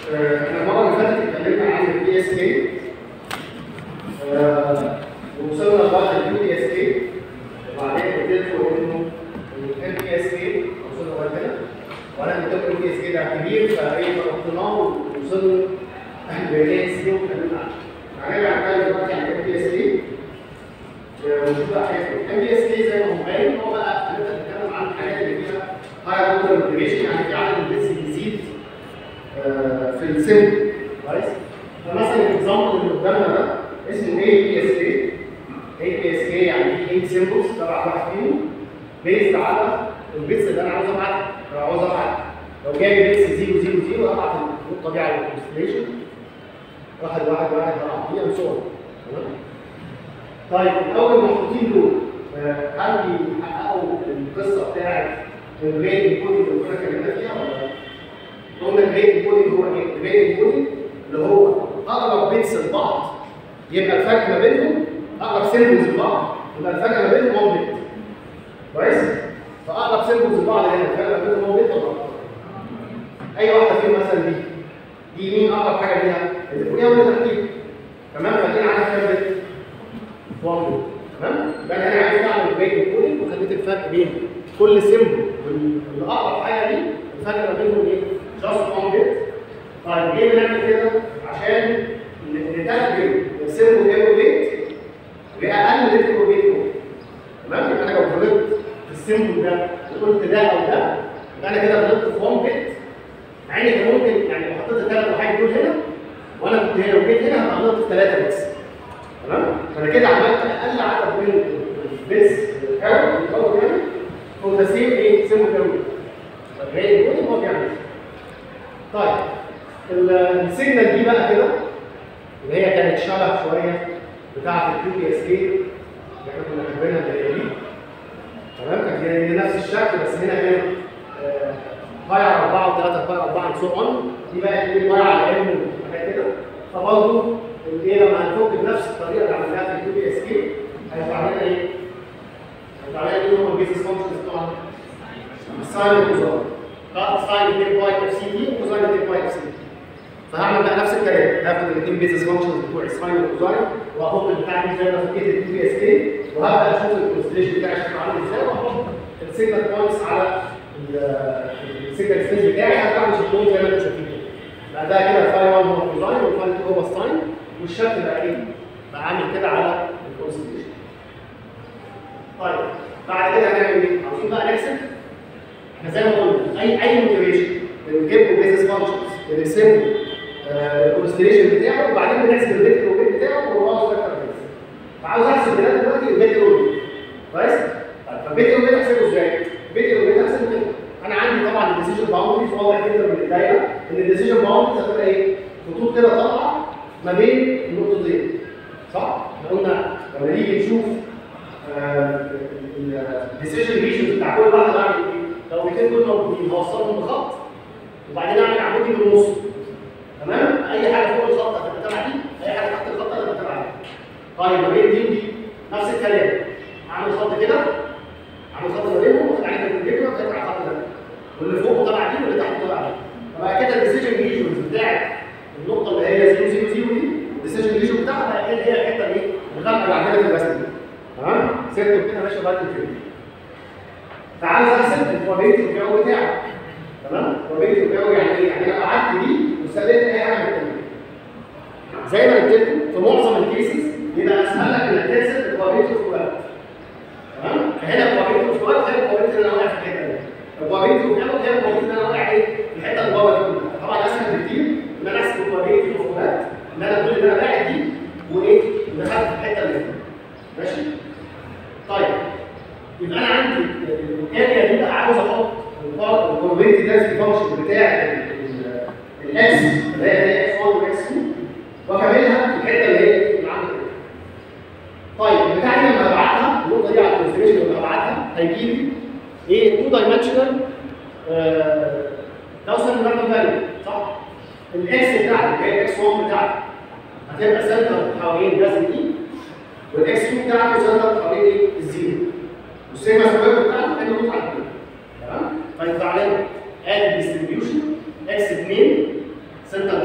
آه، احنا المره اللي فاتت اتكلمنا عن البي اس كي ووصلنا لغايه اليو دي اس كي وبعدين قلت لكم انه الام بي اس كي وصلنا لغايه كده وانا قلت لكم البي اس كي ده كبير فايه فرحناه ووصلنا للاي اس كي واتكلمنا عنه. هنرجع نتكلم دلوقتي عن الام بي اس كي ونشوف بقى حاجات الام بي اس كي زي ما هو باين هو بقى هنبدا نتكلم عن الحاجات اللي فيها هاي اوردر موتيفيشن يعني في عدد البيتس بيزيد آه، في السن كويس فمثلا الاكزامبل اللي قدامنا ده اسمه اي بي اس كي اي بي اس كي يعني في 8 سيمبلز تبع واحد فيهم بيزد على البيتس اللي انا عاوز ابعتها لو عاوز ابعت لو جاي بيتس 0 0 0 ابعت النقطه دي على الكونستليشن واحد واحد واحد اربعه دي امثله تمام طيب الاول محطوطين دول آه، هل بيحققوا القصه بتاعت الريت الكودينج اللي كنا اتكلمنا فيها ولا لا؟ قلنا الريت الكودينج هو ايه؟ الريت الكودينج اللي هو اقرب بيتس لبعض يبقى الفرق ما بينهم اقرب سيمبلز لبعض يبقى الفرق ما بينهم 1 بت كويس؟ فاقرب سيمبلز لبعض هنا الفرق ما بينهم 1 بت ولا أكتر؟ اي واحده فيهم مثلا دي دي مين اقرب حاجه ليها؟ اللي فوقيها واللي تحتيها تمام؟ فدي عندها كام بت؟ 1 بت تمام؟ يبقى انا هنا عايز اعمل ريت الكودينج وخليت الفرق بين كل سيمبل والاقرب حاجه دي الفرق ما بينهم ايه؟ جاست 1 بت طيب ليه بنعمل كده؟ عشان نترجم السيمبل ايرو ريت لاقل ريت ايرو ريت تمام؟ يبقى انا لو غلطت في السيمبل ده وقلت ده او ده يبقى انا كده غلطت في 1 بت مع اني كان ممكن يعني لو حطيت الثلاث وحاجات دول هنا وانا كنت هنا وجيت هنا هبقى غلطت في 3 بس تمام؟ فانا كده عملت اقل عدد من البيس الاول الاول يعني هو تسليم ايه؟ سيمبل ايرو ريت طب هي الكود هو بيعمل طيب السيجنال دي بقى كده اللي هي كانت شبه شويه بتاعه الكيو بي اس كي اللي احنا كنا كاتبينها اللي هي دي تمام كانت هي هي نفس الشكل بس هنا كانت بايع 4 و3 بايع 4 سو اون دي بقى اللي بايع على ام وحاجات كده فبرضه الايه لما هنفك بنفس الطريقه اللي عملناها في الكيو بي اس كي هيطلع لنا ايه؟ هيطلع لنا ايه هم البيزنس فانكشنز بتوعنا؟ الساين والكوزاين ساين 2 باي اف سي دي وكوزاين 2 باي اف سي دي فهعمل بقى نفس الكلام هاخد الاثنين بيزنس فانكشنز بتوع الساين والكوزاين واحط البتاع دي زي ما فكيت البي بي اس كي وهبدا اشوف الكونستليشن بتاعي شكله عامل ازاي واحط السيجنال بوينتس على السيجنال ستيج بتاعي هرجع شكلهم زي ما انتم شايفين كده بقى ده كده فاي 1 هو الكوزاين والفاي 2 هو الساين والشكل بقى ايه؟ بقى عامل كده على الكونستليشن طيب بعد كده هنعمل ايه؟ عاوزين بقى نحسب احنا زي ما قلنا اي اي موتيفيشن بنجيب له بيزنس فانكشنز بنرسمه الكونستليشن بتاعه وبعدين بنحسب البيت الاوبيت بتاعه وهو فاكتور بيز فعاوز احسب ده دلوقتي البيت الاوبيت كويس؟ طيب فالبيت الاوبيت احسبه ازاي؟ البيت الاوبيت احسبه كده انا عندي طبعا الديسيجن باوندريز واضح جدا من الدايره ان الديسيجن باوندريز هتبقى ايه؟ خطوط كده طالعه ما بين النقطتين صح؟ احنا قلنا لما نيجي نشوف الديسيجن ريشنز بتاع كل واحد اعمل ايه؟ لو الاثنين دول موجودين هوصلهم بخط وبعدين اعمل عمودي بالنص تمام؟ اي حاجه فوق الخط هتبقى تبع دي، اي حاجه تحت الخط هتبقى تبع دي. طيب ما بين دي ودي نفس الكلام اعمل خط كده اعمل خط ما بينهم واخد عليه البربنديكولار وقطع على الخط ده واللي فوق تبع دي واللي تحت تبع دي. فبقى كده الديسيجن ريشنز بتاعت النقطه اللي هي 0 0 0 دي الديسيجن ريشن بتاعها هي هي الحته دي الغامقه اللي عندنا في الرسم دي. تمام؟ سيبته كده ماشي لغايه الفيلم. فعاوز احسب البروبابيلتي الجو بتاعه تمام؟ البروبابيلتي الجو يعني ايه؟ يعني انا قعدت دي واستبدلت اي حاجه من التانيه. زي ما قلت لكم في معظم الكيسز بيبقى اسهل لك انك تحسب البروبابيلتي اوف وقت. تمام؟ فهنا البروبابيلتي اوف وقت هي البروبابيلتي اللي انا واقع في الحته دي. البروبابيلتي اوف ايرور هي البروبابيلتي اللي انا واقع ايه؟ في الحته اللي جوه دي كلها. طبعا اسهل بكتير ان انا احسب البروبابيلتي اوف وقت ان انا اقول ان انا باعت دي وايه؟ دخلت في الحته اللي هنا. ماشي؟ طيب يبقى انا عندي الاريا دي بقى عاوز احط البروبابيلتي دنسيتي فانكشن بتاع الاكس اللي هي هي اكس 1 واكس 2 واكملها في الحته اللي هي اللي عندي كده. طيب البتاع دي لما ابعتها النقطه دي على الكونفيجريشن لما ابعتها هيجي لي ايه 2 دايمنشنال توصل لرقم فاليو صح؟ الاكس بتاعتي اللي هي الاكس 1 بتاعتي هتبقى سنتر حوالين جذر اي والاكس 2 بتاعته سنتر حوالين ايه؟ الزيرو والسيجما سكوير بتاعته هي نقطه على تمام؟ فيطلع لنا ادي ديستريبيوشن اكس 2 سنتر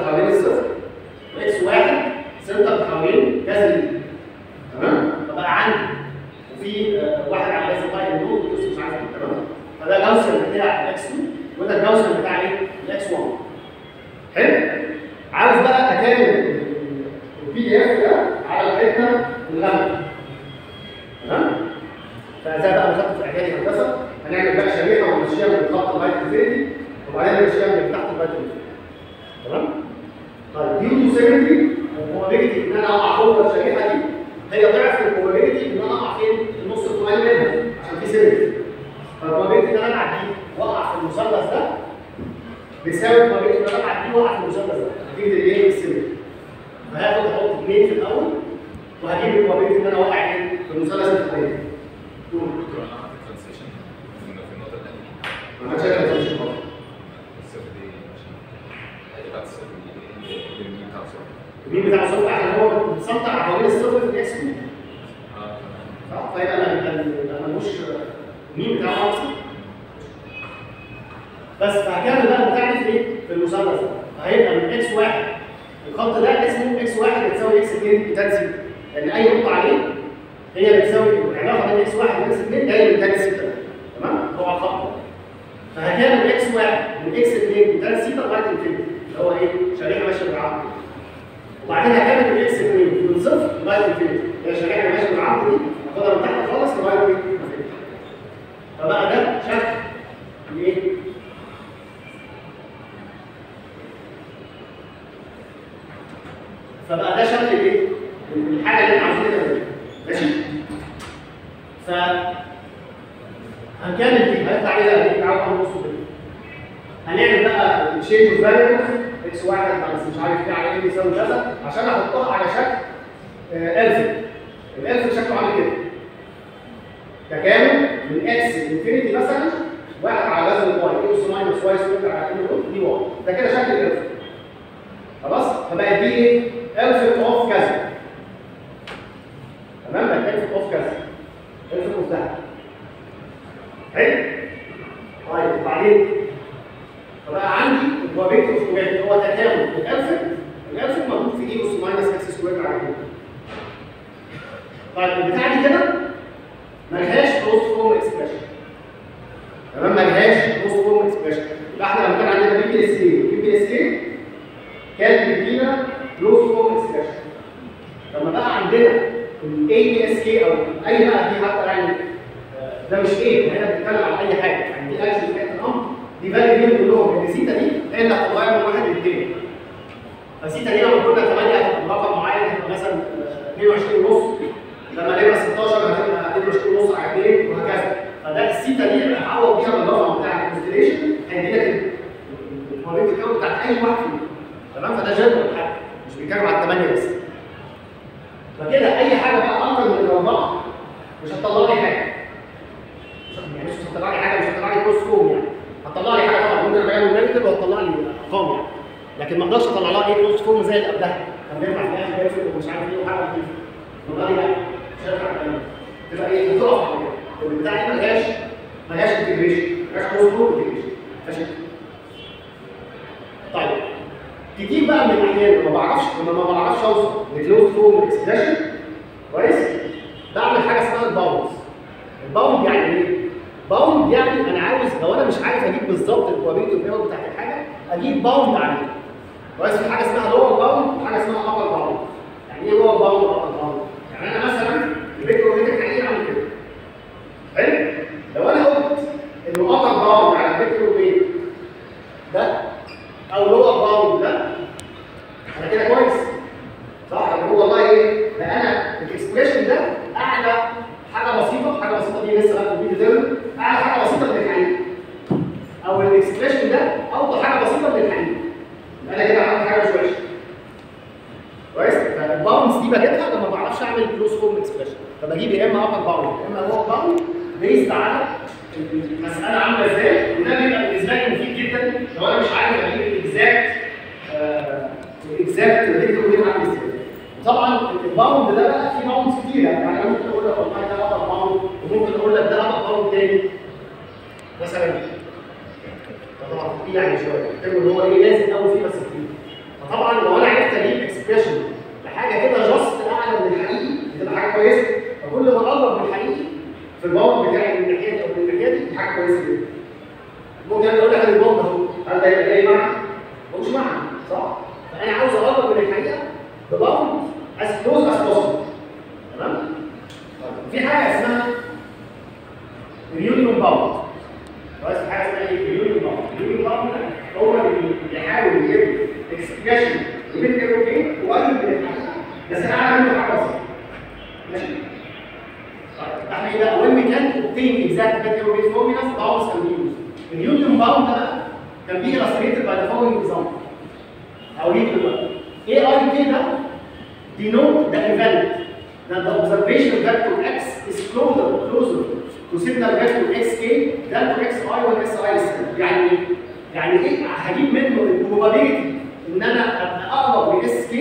حلو عاوز بقى اكمل البي دي اف ده على الحته الغامقه تمام فزي بقى ما خدت في اعدادي هندسه هنعمل بقى شريحه ونمشيها من خط اللايت انفينيتي وبعدين نمشيها من تحت اللايت انفينيتي تمام طيب ديو تو سيمتري البروبابيلتي ان انا اقع جوه الشريحه دي هي ضعف البروبابيلتي ان انا اقع فين في النص الفوقاني منها عشان في سيمتري فالبروبابيلتي ان انا اعدي واقع في المثلث ده بيساوي البروبابيلتي ان انا اعدي واقع في المثلث ده نتيجه الايه السيمتري فهاخد احط اثنين في الاول وهجيب البروبابيلتي ان انا واقع فين في المثلث الفوقاني دكتور انا عملت ترانسليشن في النقطه الثانيه ما عادش انا تنشن خالص الصفر دي عشان الحته بتاعت الصفر دي اللي بتاع الصفر المين بتاع الصفر عشان هو مسطع حوالين الصفر في الاكس كيوب اه تمام صح فيبقى انا انا ملوش المين بتاعه اصلا بس فهكمل بقى بتاعتي في ايه؟ في المثلث ده هيبقى من اكس واحد الخط ده اسمه اكس واحد بتساوي اكس 2 تان سيتا لان اي نقطه عليه هي بتساوي العلاقه بين اكس واحد واكس 2 جايه من تان سيتا تمام؟ هو الخط ده فهكمل اكس واحد من اكس 2 تان سيتا لغايه انفينيتي اللي هو ايه؟ شريحه ماشيه بالعرض كده وبعدين هكمل من اكس 2 من صفر لغايه انفينيتي هي الشريحه اللي ماشيه بالعرض دي هاخدها من تحت خالص لغايه انفينيتي فبقى ده شكل الايه؟ فبقى ده شكل الايه؟ الحاجه اللي احنا عاوزين نعملها ماشي؟ ف هنكمل دي هيطلع ايه ده؟ تعالوا نبص كده هنعمل بقى تشينج اوف فاريبلز اكس واحد بس مش عارف ايه على ايه بيساوي كذا عشان احطها على شكل الف الالف شكله عامل كده تكامل من اكس انفينيتي مثلا واحد على وزن واي اكس ماينس واي سكوير على ان روت دي واي ده كده شكل الالف خلاص فبقت دي ايه؟ الف اوف كذا تمام بقت الف اوف كذا الف اوف ده حلو طيب وبعدين فبقى عندي البروبابيلتي اوف كوميت هو تكامل الالف الالف موجود في اي اس ماينس اكس سكوير على ان طيب البتاعه دي كده ملهاش كلوز فورم اكسبريشن تمام ملهاش كلوز فورم اكسبريشن يبقى احنا لما كان عندنا بي بي اس كي بي بي اس كي كان بيدينا كلوز فورم اكسبريشن لما بقى عندنا الاي بي اس كي او اي بقى دي حتى يعني آه، ده مش ايه هنا بنتكلم على اي حاجه يعني دي اكشن في الامر دي فاليو بيهم كلهم ان سيتا دي هي اللي هتتغير من واحد لاثنين فسيتا دي لما كنا 8 هتبقى رقم معين هتبقى مثلا آه، 22 ونص لما نبقى 16 هتبقى 22 ونص على 2 وهكذا فده السيتا دي اللي هتعوض بيها بالرقم بتاع الكونستليشن هيدي لك الموارد الكون بتاعت اي واحد فيهم تمام فده جدول حاجه مش بيتكلم على الثمانيه بس فكده اي حاجه بقى اكتر من الاربعه مش هتطلع لي حاجه مش يعني مش هتطلع لي حاجه مش هتطلع لي كروس فوم يعني هتطلع لي حاجه طبعا ممكن ابقى نيجاتيف وهتطلع لي ارقام يعني لكن ما اقدرش اطلع لها ايه كروس فوم زي اللي قبلها كان بينفع في الاخر بيرفكت ومش عارف ايه وحاجه كده والله لا مش هينفع الكلام ده. تبقى ايه بتقف على كده البتاع دي ملهاش ملهاش انتجريشن ملهاش كروس فوم انتجريشن ماشي طيب كتير بقى من الاحيان ما بعرفش لما ما بعرفش اوصل لكلوز فورم اكسبريشن كويس بعمل حاجه اسمها الباوندز الباوند يعني ايه؟ باوند يعني انا عاوز لو انا مش عارف اجيب بالظبط البروبابيلتي اوف بتاعت الحاجه اجيب باوند عليه كويس في حاجه اسمها لور باوند وحاجه اسمها ابر باوند يعني ايه لور باوند وابر باوند؟ يعني انا مثلا البيكروميتر الحقيقي عامل كده حلو؟ لو انا قلت انه ابر باوند على البيكروميتر ده او لور باوند ده انا كده كويس صح اللي هو والله ايه ده انا الاكسبريشن ده اعلى حاجه بسيطه حاجه بسيطه دي لسه بقى في ديترمن اعلى حاجه بسيطه من الحقيقه او الاكسبريشن ده اوطى حاجه بسيطه من الحقيقه يبقى انا كده عملت حاجه مش وحشه كويس فالباوندز دي بجيبها لما ما بعرفش اعمل كلوز فورم اكسبريشن فبجيب يا اما ابر باوند يا اما لور باوند بيزد على المساله عامله ازاي وده بيبقى بالنسبه لي مفيد جدا لو انا مش عارف اجيب الاكزاكت الاكزاكت ريكتور عامل ازاي طبعا الباوند ده بقى فيه باوندز كتيره يعني انا ممكن اقول لك والله ده ابر باوند وممكن اقول لك ده ابر باوند تاني مثلا ده طبعا كتير يعني شويه الترم اللي هو ايه لازم قوي فيه بس كتير فطبعا لو انا عرفت اجيب اكسبريشن لحاجه كده جاست اعلى من الحقيقي بتبقى حاجه كويسه فكل ما اقرب من الحقيقي في الباوند بتاعي من الناحيه دي او من الناحيه دي دي حاجه كويسه جدا ممكن انا اقول لك ان الباوند اهو هل ده يبقى جاي معنى؟ ملوش معنى صح؟ فانا عاوز اقرب من الحقيقه بباوند as close as possible تمام؟ طيب في حاجه اسمها اليونيون باوند كويس في حاجه اسمها ايه؟ اليونيون باوند اليونيون باوند ده هو اللي بيحاول يجيب اكسبريشن بين الاوروبيين وقريب من الحقيقه بس انا عارف منه حاجه بسيطه ماشي؟ طيب احنا ايه بقى؟ when we can obtain exact bit European formulas bounds can be used. اليونيون باوند ده بقى كان بي illustrated by the following example. هوريك دلوقتي. AIK ده denote the event that the observation vector x is closer closer to signal vector xk than to xi وال si السنة. يعني ايه؟ يعني ايه هجيب منه البروبابيلتي ان انا ابقى اقرب ل sk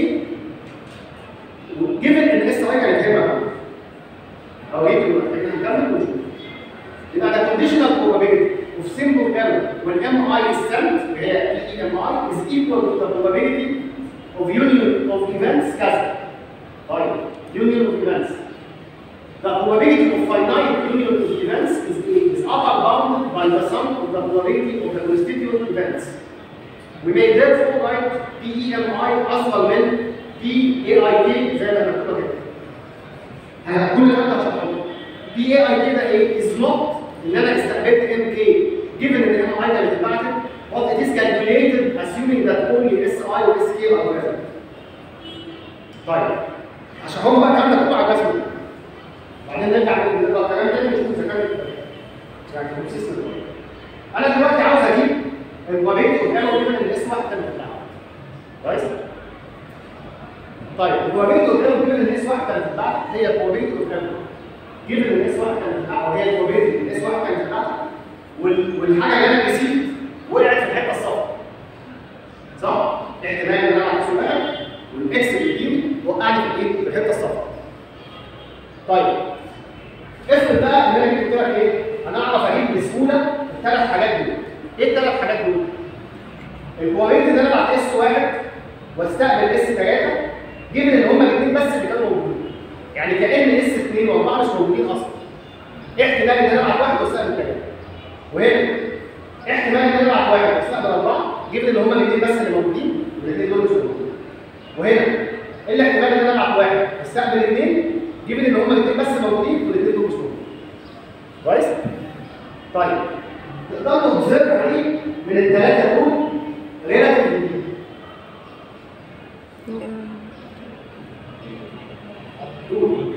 given ان اس اي كانت هنا بقى. او ايه دلوقتي؟ احنا هنكمل ونشوف. يبقى ده conditional probability of simple error when mi is sent اللي هي EMI is equal to the probability of union of events كذا. طيب union of events. The probability of finite union of events is, is upper bounded by the sum of the probability of the constituent events. We may therefore write PEMI أصغر من PAIK زي ما مكتوبة كده. أنا كل ده أنت هتشرحه. PAIK ده إيه؟ is not ان انا استقبلت ام كي given ان ام اي كانت اتبعتت but it is calculated assuming that only اس اي و اس كي are present. طيب عشان هم بقى الكلام ده كله على الرسم بعدين نرجع نقرا الكلام تاني ونشوف اذا كان يعني consistent ولا لا. انا دلوقتي عاوز اجيب الوبيت قدامه كده ان اس واحد كان بتاعه كويس؟ طيب الوبيت قدامه كده ان اس واحد كانت بتاعته هي الوبيت قدامه جيب ان اس واحد كانت بتاعته وهي البروبابيلتي ان اس واحد كانت بتاعته وال- والحاجه اللي انا نسيت وقعت في الحته الصفراء صح؟ احتمال ان انا احسب بقى والاكس اللي يجيني وقعني في الايه؟ في الحته الصفراء. طيب افرض بقى ان انا جيت قلت لك ايه؟ انا اعرف اجيب بسهوله الثلاث حاجات دول. ايه الثلاث حاجات دول؟ البروبابيلتي ان انا ابعت اس واحد واستقبل اس ثلاثه جيب ان هما الاثنين بس اللي كانوا موجودين. يعني كان اس 2 و4 مش موجودين اصلا. احتمال ان انا ابعت واحد واستقبل ثلاثه. وهنا احتمال ان انا ابعت واحد واستقبل اربعه جبت ان هما الاثنين بس اللي موجودين والاثنين دول مش موجودين. وهنا ايه الاحتمال ان انا ابعت واحد واستقبل اثنين جبت ان هما الاثنين بس موجودين والاثنين دول مش موجودين. كويس؟ طيب تقدروا تobserve عليه من الثلاثه دول ريلاتيف دول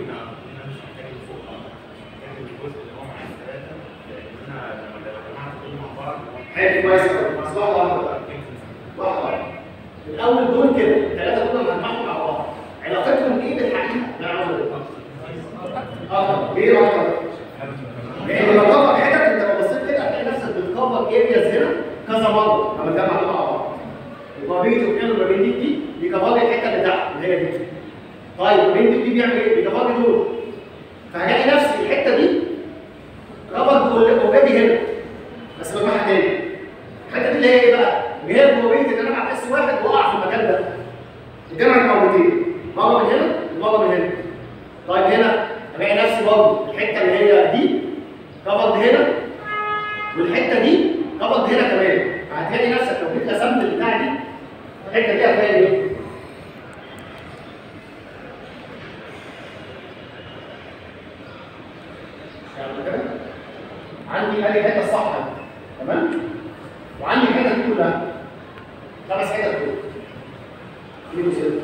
حلو كويس قوي بس واحده واحده بقى. واحده واحده الاول دول كده الثلاثه دول هنجمعهم مع بعض علاقتهم ايه بالحقيقه؟ ده انا عاوز اقول اه ليه اكتر؟ لان لو كفر حتت انت لو بصيت كده هتلاقي نفسك بتكفر ارياز هنا كذا مره لما تجمع دول مع بعض البابيت وكان البابيت دي دي بيكفر لي الحته اللي تحت اللي هي دي طيب البابيت دي بيعمل ايه؟ بيكفر لي دول فهلاقي نفسي الحته دي كفر اوريدي هنا بس بجمعها تاني الحته دي اللي هي ايه بقى؟ اللي هي البروبابيلتي ان انا ابعت اس واحد واقع في المكان ده. الجمع مرتين مره من هنا ومره من هنا. طيب هنا الاقي نفسي برضه الحته اللي هي دي كفرد هنا والحته دي كفرد هنا كمان. فهتلاقي نفسك لو جيت رسمت البتاع دي الحته دي هتلاقي ايه؟ يعني كده عندي ادي الحته الصح دي. تمام؟ وعندي الحته دي كلها خمس حتت دول كيلو زيرو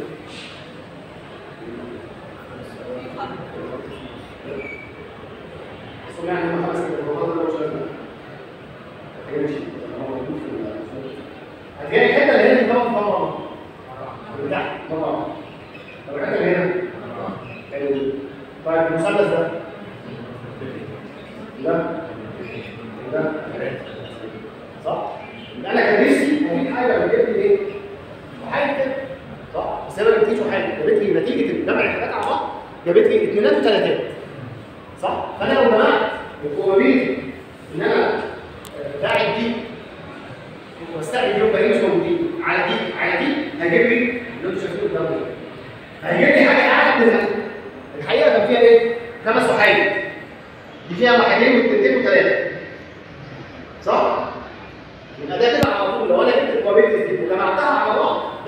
بس يعني هم خمس حتت هو ده مش لازم هي ماشي هو موجود في ال- هتلاقي الحته اللي هنا دي طبعا طبعا اللي تحت طبعا طب الحته اللي هنا حلو طيب المثلث ده ده ده صح؟ يبقى انا كان نفسي اجيب حاجه بتجيب لي ايه؟ وحاجه كده صح؟ بس انا ما جبتش حاجه جابت لي نتيجه جمع الحاجات على بعض جابت لي اثنينات وثلاثات صح؟ فانا لو جمعت البروبابيلتي ان انا آه، باعت دي واستقبل يوم باقيين مش موجودين على دي على دي هجيب لي اللي انتوا شايفينه قدام ده هيجيب لي حاجه اعلى من الحقيقه الحقيقه كان فيها ايه؟ خمس وحايد دي فيها واحدين واثنتين وثلاثه صح؟ يبقى ده كده على طول لو انا جبت البروبابيلتي دي وجمعتها على بعض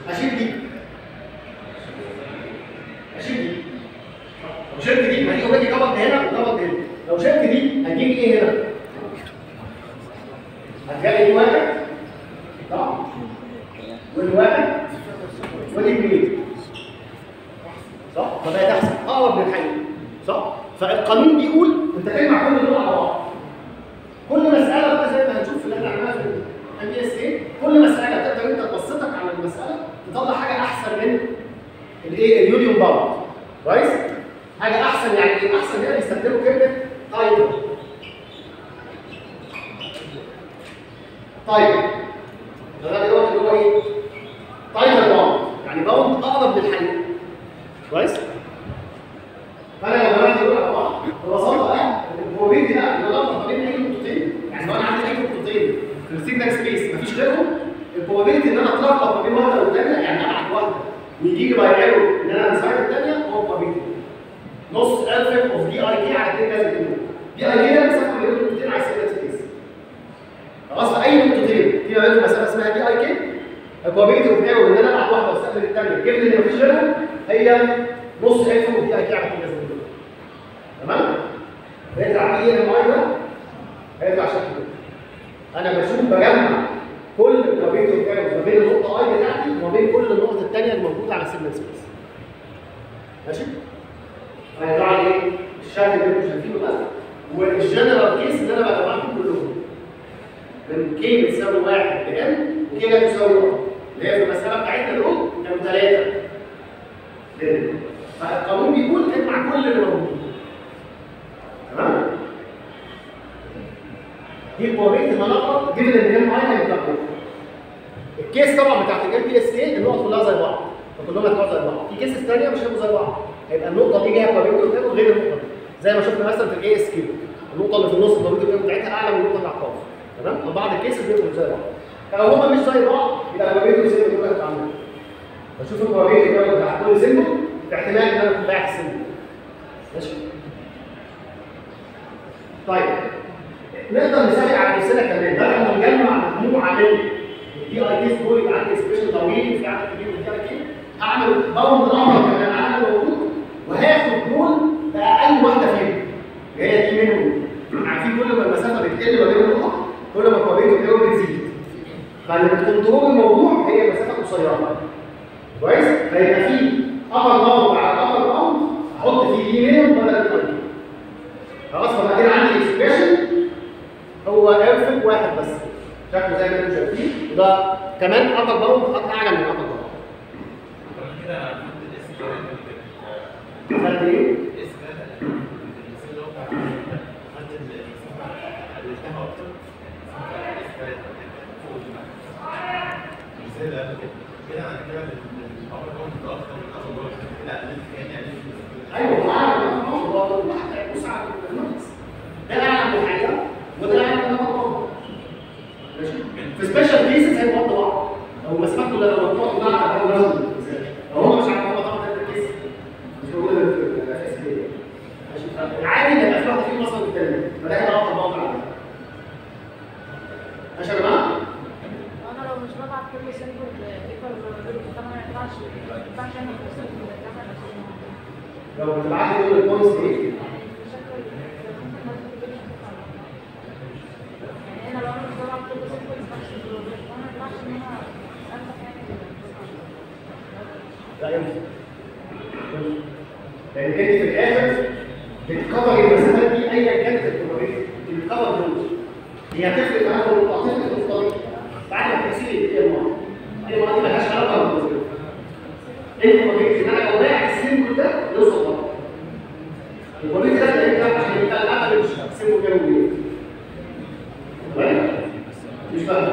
اشيل دي اشيل دي لو شلت دي ما دي اوريدي كفر هنا وكفر هنا لو شلت دي هتجيب ايه هنا؟ هتلاقي دي واحد صح؟ ودي واحد ودي اثنين صح؟ فبقت احسن اقرب للحقيقه صح؟ فالقانون بيقول انت تجمع كل دول على بعض كل مساله بقى زي ما هنشوف في اللي احنا عملناها في الام بي اس اي كل مساله تقدر انت تبسطك على المساله تطلع حاجه احسن من الايه اليونيون باوند كويس؟ حاجه احسن يعني ايه؟ احسن هنا بيستخدموا كلمه تايتل طيب ده دلوقتي اللي هو ايه؟ تايتل باوند يعني باوند اقرب للحقيقه كويس؟ فانا لو جمعت دول على بعض ببساطه بقى البروبابيلتي ده اللي انا ما بين اي نقطتين يعني لو انا عندي اي نقطتين في السيجنال سبيس مفيش غيرهم البروبابيلتي ان انا اتلخبط ما بين واحده والثانيه يعني ابعت واحده ويجي لي باي ايرور ان انا انسايد الثانيه هو البروبابيلتي نص الف اوف دي اي كي على 2 كذا كيلو دي اي كي ده مسافه ما بين نقطتين على السيجنال سبيس خلاص في اي نقطتين في ما بينهم مسافه اسمها دي اي كي البروبابيلتي اوف ايرور ان انا ابعت واحده واستقبل الثانيه جبت ان مفيش غيرهم هي نص الف اوف دي اي كي على 2 كذا كيلو تمام؟ هيطلع ايه ام اي ده؟ هيطلع شكل كده. انا بشوف بجمع كل البروبابيلتي اوف ايرور ما بين النقطه اي بتاعتي وما بين كل النقط الثانيه الموجوده على السيجنال سبيس. ماشي؟ هيطلع لي ايه؟ الشكل اللي انتوا شايفينه ده والجنرال كيس ان انا بجمعهم كلهم. من كي بتساوي 1 لان وكي لا تساوي 1 اللي هي في المساله بتاعتنا دول كانوا ثلاثه. فالقانون بيقول اجمع كل اللي موجود. تمام؟ دي البروبابيلتي ان انا اقرب جيفن ان هي معينه للتقريب. الكيس طبعا بتاعت الام بي اس كي النقط كلها زي بعض فكلهم هيطلعوا زي بعض في كيسز ثانيه مش هيبقوا زي بعض هيبقى النقطه دي جايه بروبابيلتي قدامه غير النقطه دي زي ما شفنا مثلا في الاي اس كيو النقطه اللي في النص البروبابيلتي بتاعتها اعلى من النقطه اللي على القاف تمام فبعض الكيسز بيبقوا زي بعض فلو هما مش زي بعض يبقى البروبابيلتي زي ما كنا بنتعامل بشوف البروبابيلتي بتاعت كل سيمبل في احتمال ان انا اكون باعت سيمبل ماشي طيب نقدر نسهل على نفسنا كمان بدل ما نجمع مجموعه من الدي اي كيس دول يبقى عندي اكسبريشن طويل في عدد كبير من الدي اي كيس هعمل باوند اخر كمان على اللي موجود وهاخد دول باقل واحده فيهم هي دي منهم عارفين كل ما المسافه بتقل ما بين النقط كل ما البروبابيلتي بتاعه بتزيد فاللي بتكنترول الموضوع هي مسافه قصيره كويس فيبقى في ابر باوند على ابر باوند احط فيه دي منهم بدل الدي خلاص فبقى كده عندي اكسبريشن هو ارفق واحد بس شكله زي ما انتم شايفين وده كمان ابر باوند خط اعلى من ابر باوند كده عند الاس خدت ايه؟ الاس ده الانسان اللي هو بتاع عند المسافه اللي ارتفع اكتر ازاي ده كده انا كده الامر هو متاخر من اخر مره لا ده كان يعني ايوه هو اعلى من ابر باوند هو واحد بص على النقص ده اعلى من الحقيقه وده اعلى من ابر باوند ماشي في سبيشال كيسز هي برضه بعض لو مسافته اللي لو مقطوع ده على ابر باوند لو هم مش عارفين هم طبعا ده كيس مش موجود في الاس بي ماشي العادي ان يبقى في واحده فيهم اصلا بالتاني فده كده ابر باوند على فكرة. ماشي يا جماعه؟ انا لو مش ببعت كل سيمبل ايكوال probability طبعا ما ينفعش ما ينفعش اعمل قصه الجامعه الاساسيه لو بتبعت لي دول البوينتس ايه؟ بشكل ممكن ما تقدرش تفهم يعني انا لو انا مش ببعت كل سيمبل نفس البروبابيلتي فانا ما ينفعش ان انا افتح يعني لا يمكن لان انت في الاخر بتكفر المسافات دي ايا كانت البروبابيلتي بتكفر دول هي هتفرق معاك لو هتفرق في الطريق بعد ما تحسين ايه الماضي ايه الماضي مالهاش علاقه بالبروبابيلتي ايه البروبابيلتي ان انا لو بايع السيمبل ده يوصل بره البروبابيلتي ده تلاقيه كام عشان يبقى الافرج سيمبل كام وبيه تمام مش فاهم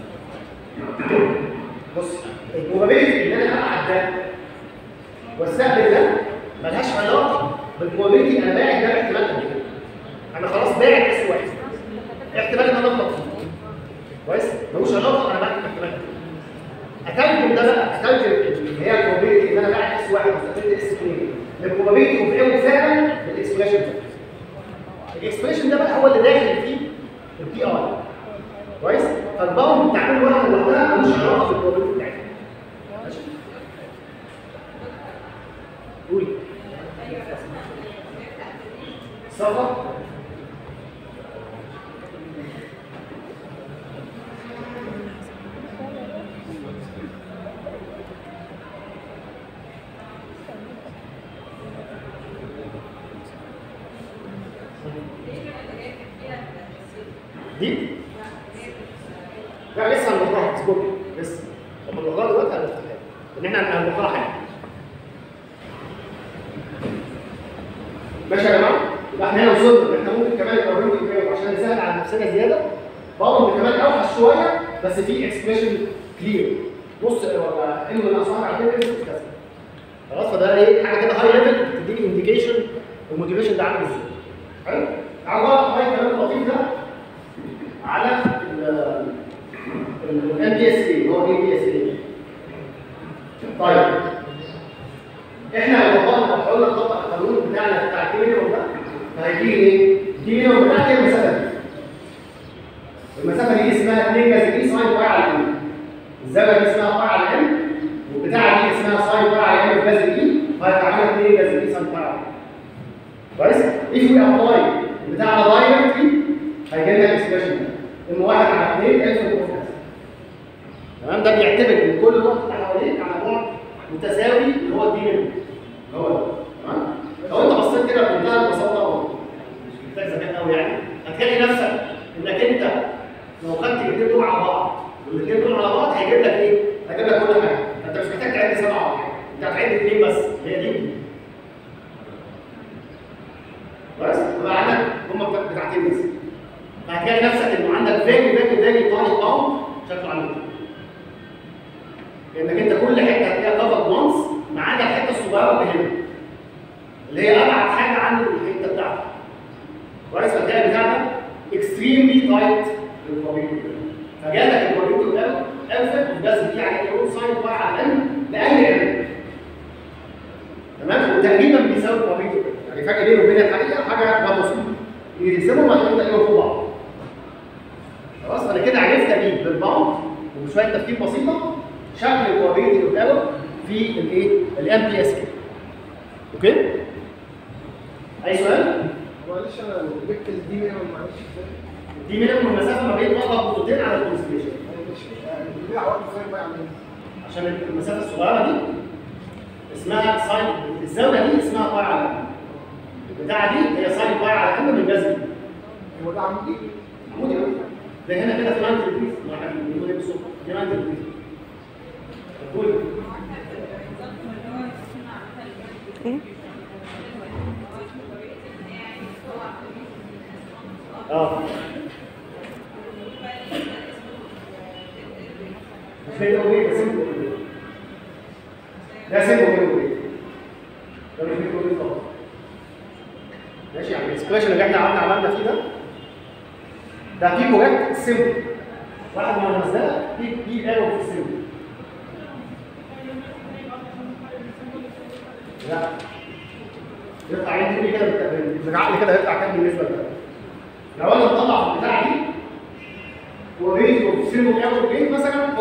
بص البروبابيلتي ان انا ابعت ده واستقبل ده ملهاش علاقه بالبروبابيلتي انا باعت ده باحتمال قد كده انا خلاص باعت اس واحد احتمال ان انا اغلط فيه كويس ملوش علاقه انا باعت احتمال قد كده اترجم ده بقى اترجم اللي هي البروبابيلتي ان انا باعت اس واحد واستقبلت اس اثنين البروبابيلتي اوف ايه فعلا بالاكسبريشن ده الاكسبريشن ده بقى هو اللي داخل فيه البي ار كويس فالباوند بتاع كل واحده لوحدها ملوش علاقه بالبروبابيلتي بتاعتها ماشي صفا دي لا لسه هنوقعها اصبر لسه لما نوقعها دلوقتي هنفتحها ان احنا هنوقعها حاجه ماشي يا جماعه يبقى احنا هنا وصلنا ان احنا ممكن كمان يبقى الرينج الجاي عشان نسهل على نفسنا زياده برضه كمان اوحش شويه بس في اكسبريشن كلير بص ولا انه الاسعار على كده اسمه كذا خلاص فده ايه حاجه كده هاي ليفل تديك انديكيشن الموتيفيشن ده عامل ازاي حلو تعالوا بقى هاي كلام لطيف ده على الام بي اس اي هو ايه بي اس اي طيب احنا لو طبقنا لو قلنا نطبق القانون بتاعنا بتاع الكيمينيوم ده فهيجي ايه؟ الكيمينيوم بتاعتي هي المسافه دي المسافه دي اسمها 2 جذر اي ساين باي على ام الزاويه دي اسمها باي على ام والبتاعه دي اسمها ساين باي على ام جذر اي فهتعمل 2 جذر اي ساين باي على ام كويس؟ if we apply البتاع ده دايركتلي هيجي لنا الاكسبريشن ده ام 1 على 2 الف كذا تمام ده بيعتبر ان كل نقطه حواليك على بعد متساوي اللي هو الدي مينيمم اللي هو ده تمام لو انت بصيت كده بمنتهى البساطه مش محتاج ذكاء قوي يعني هتلاقي نفسك انك انت لو خدت الاثنين دول على بعض والاثنين دول على بعض هيجيب لك ايه؟ هيجيب لك كل حاجه انت مش محتاج تعد سبعه ولا حاجه انت هتعد اثنين بس هي دي ودي. بس يبقى عندك هم بتاعتين بس فهتلاقي نفسك انه عندك فيري فيري فيري تايت باوند شكله عامل كده لانك انت كل حته هتلاقيها كفر وانس ما عدا الحته الصغيره اللي هنا اللي هي ابعد حاجه عن الحته بتاعتك كويس فتلاقي بتاع ده اكستريملي تايت للكوبيتو فجالك الكوبيتو ده الفت والجذر دي على ايه ساين باي على ان لاي علم تمام وتقريبا بيساوي الكوبيتو يعني فرق بينه وبين الحقيقه حاجه لا توصف يرسمهم هتلاقيهم تقريبا فوق بعض خلاص انا كده عرفت اجيب بالبعض وبشويه تفكير بسيطه شكل الكوابيلتي اوف في الايه؟ الام بي اس كي. اوكي؟ اي سؤال؟ معلش انا جبت الدي مينيمم معلش ازاي؟ دي منهم المسافه ما بين نقطه خطوطين على الكونستليشن مش ليه عوض ازاي بقى يعني عشان المسافه الصغيره دي اسمها ساين الزاويه دي اسمها باي على ام البتاعه دي هي ساين باي على ام من جذر هو ده عمود ايه؟ عمودي أهو. ده هنا كده في 90 ديجري ما احنا بنقول ايه بالظبط 90 ديجري قول اه مش هيبقى ايه بس انت ده سيبه كده ايه ده مش بيقول ايه خالص ماشي يعني السكواشن اللي احنا عملنا عملنا فيه ده ده فيه كوريكت سيمبل واحد من المسألة فيه فيه ايرور في السيمبل لا يطلع عندي كده بالعقل كده يطلع كام بالنسبه لده لو انا مطلع في البتاع دي وريت اوف سيمبل ايرور ريت مثلا 0.1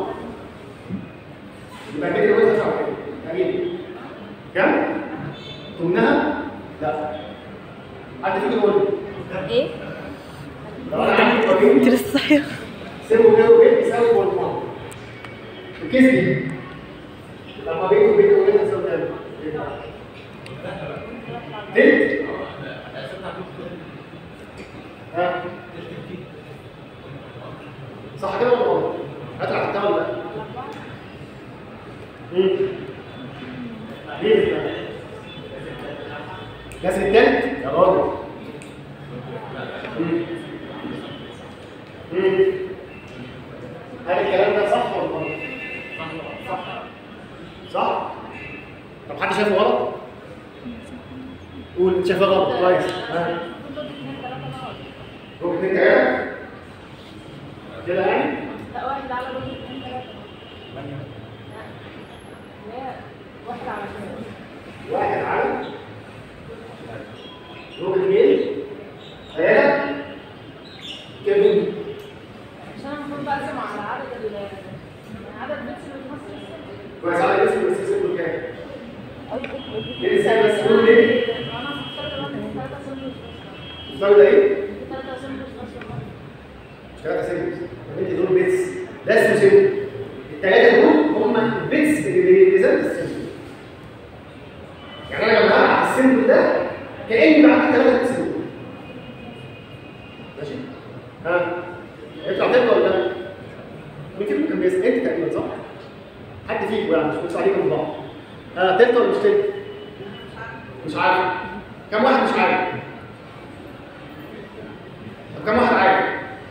يبقى كده وانت تطلع كده تقريبا كام؟ ثمنها؟ لا حد فيكم يقول لي ايه؟ لو انا عندي انت وريت لسه صحيح سيبوا كده وبيت يساوي 0.1 الكيس دي لما بيت وبيت وبيت يساوي كام؟ تلت ها صح كده ولا غلط؟ هطلع في التاون ده مم. ليه؟ لازم التالت يا راجل مم. مم. هل الكلام ده صح ولا غلط؟ صح صح؟ طب حد شايفه غلط؟ قول انت شايفه غلط كويس ها روح اتنين تلاته كده يعني؟ لا واحد على رجل اثنين ثلاثة لا واحد على كده واحد على روح اتنين تلاته كده عشان انا المفروض بقسم على عدد ال عدد بيتس اللي في مصر كويس على اسم بس اسمه كام؟ أي ليه لسه بس قول ليه؟ انا مختار دلوقتي ثلاثة سنين المساوي ده ايه؟ ثلاثة سمبلز أصلا مش ثلاثة سيمبلز طب انت دول بيتس ده اسمه سيمبل الثلاثة دول هم البيتس اللي بيريبريزنت السيمبل يعني انا لما هبعت السيمبل ده كاني بعت ثلاثة بيتس دول ماشي؟ ها يطلع تلقى ولا لا؟ مين فيكم كان بيسأل انت تقريبا صح؟ حد فيكم يعني مش كنتوا عليكم من بعض ها تلقى ولا مش تلقى؟ مش عارف كم واحد مش عارف؟ طب كم واحد عارف؟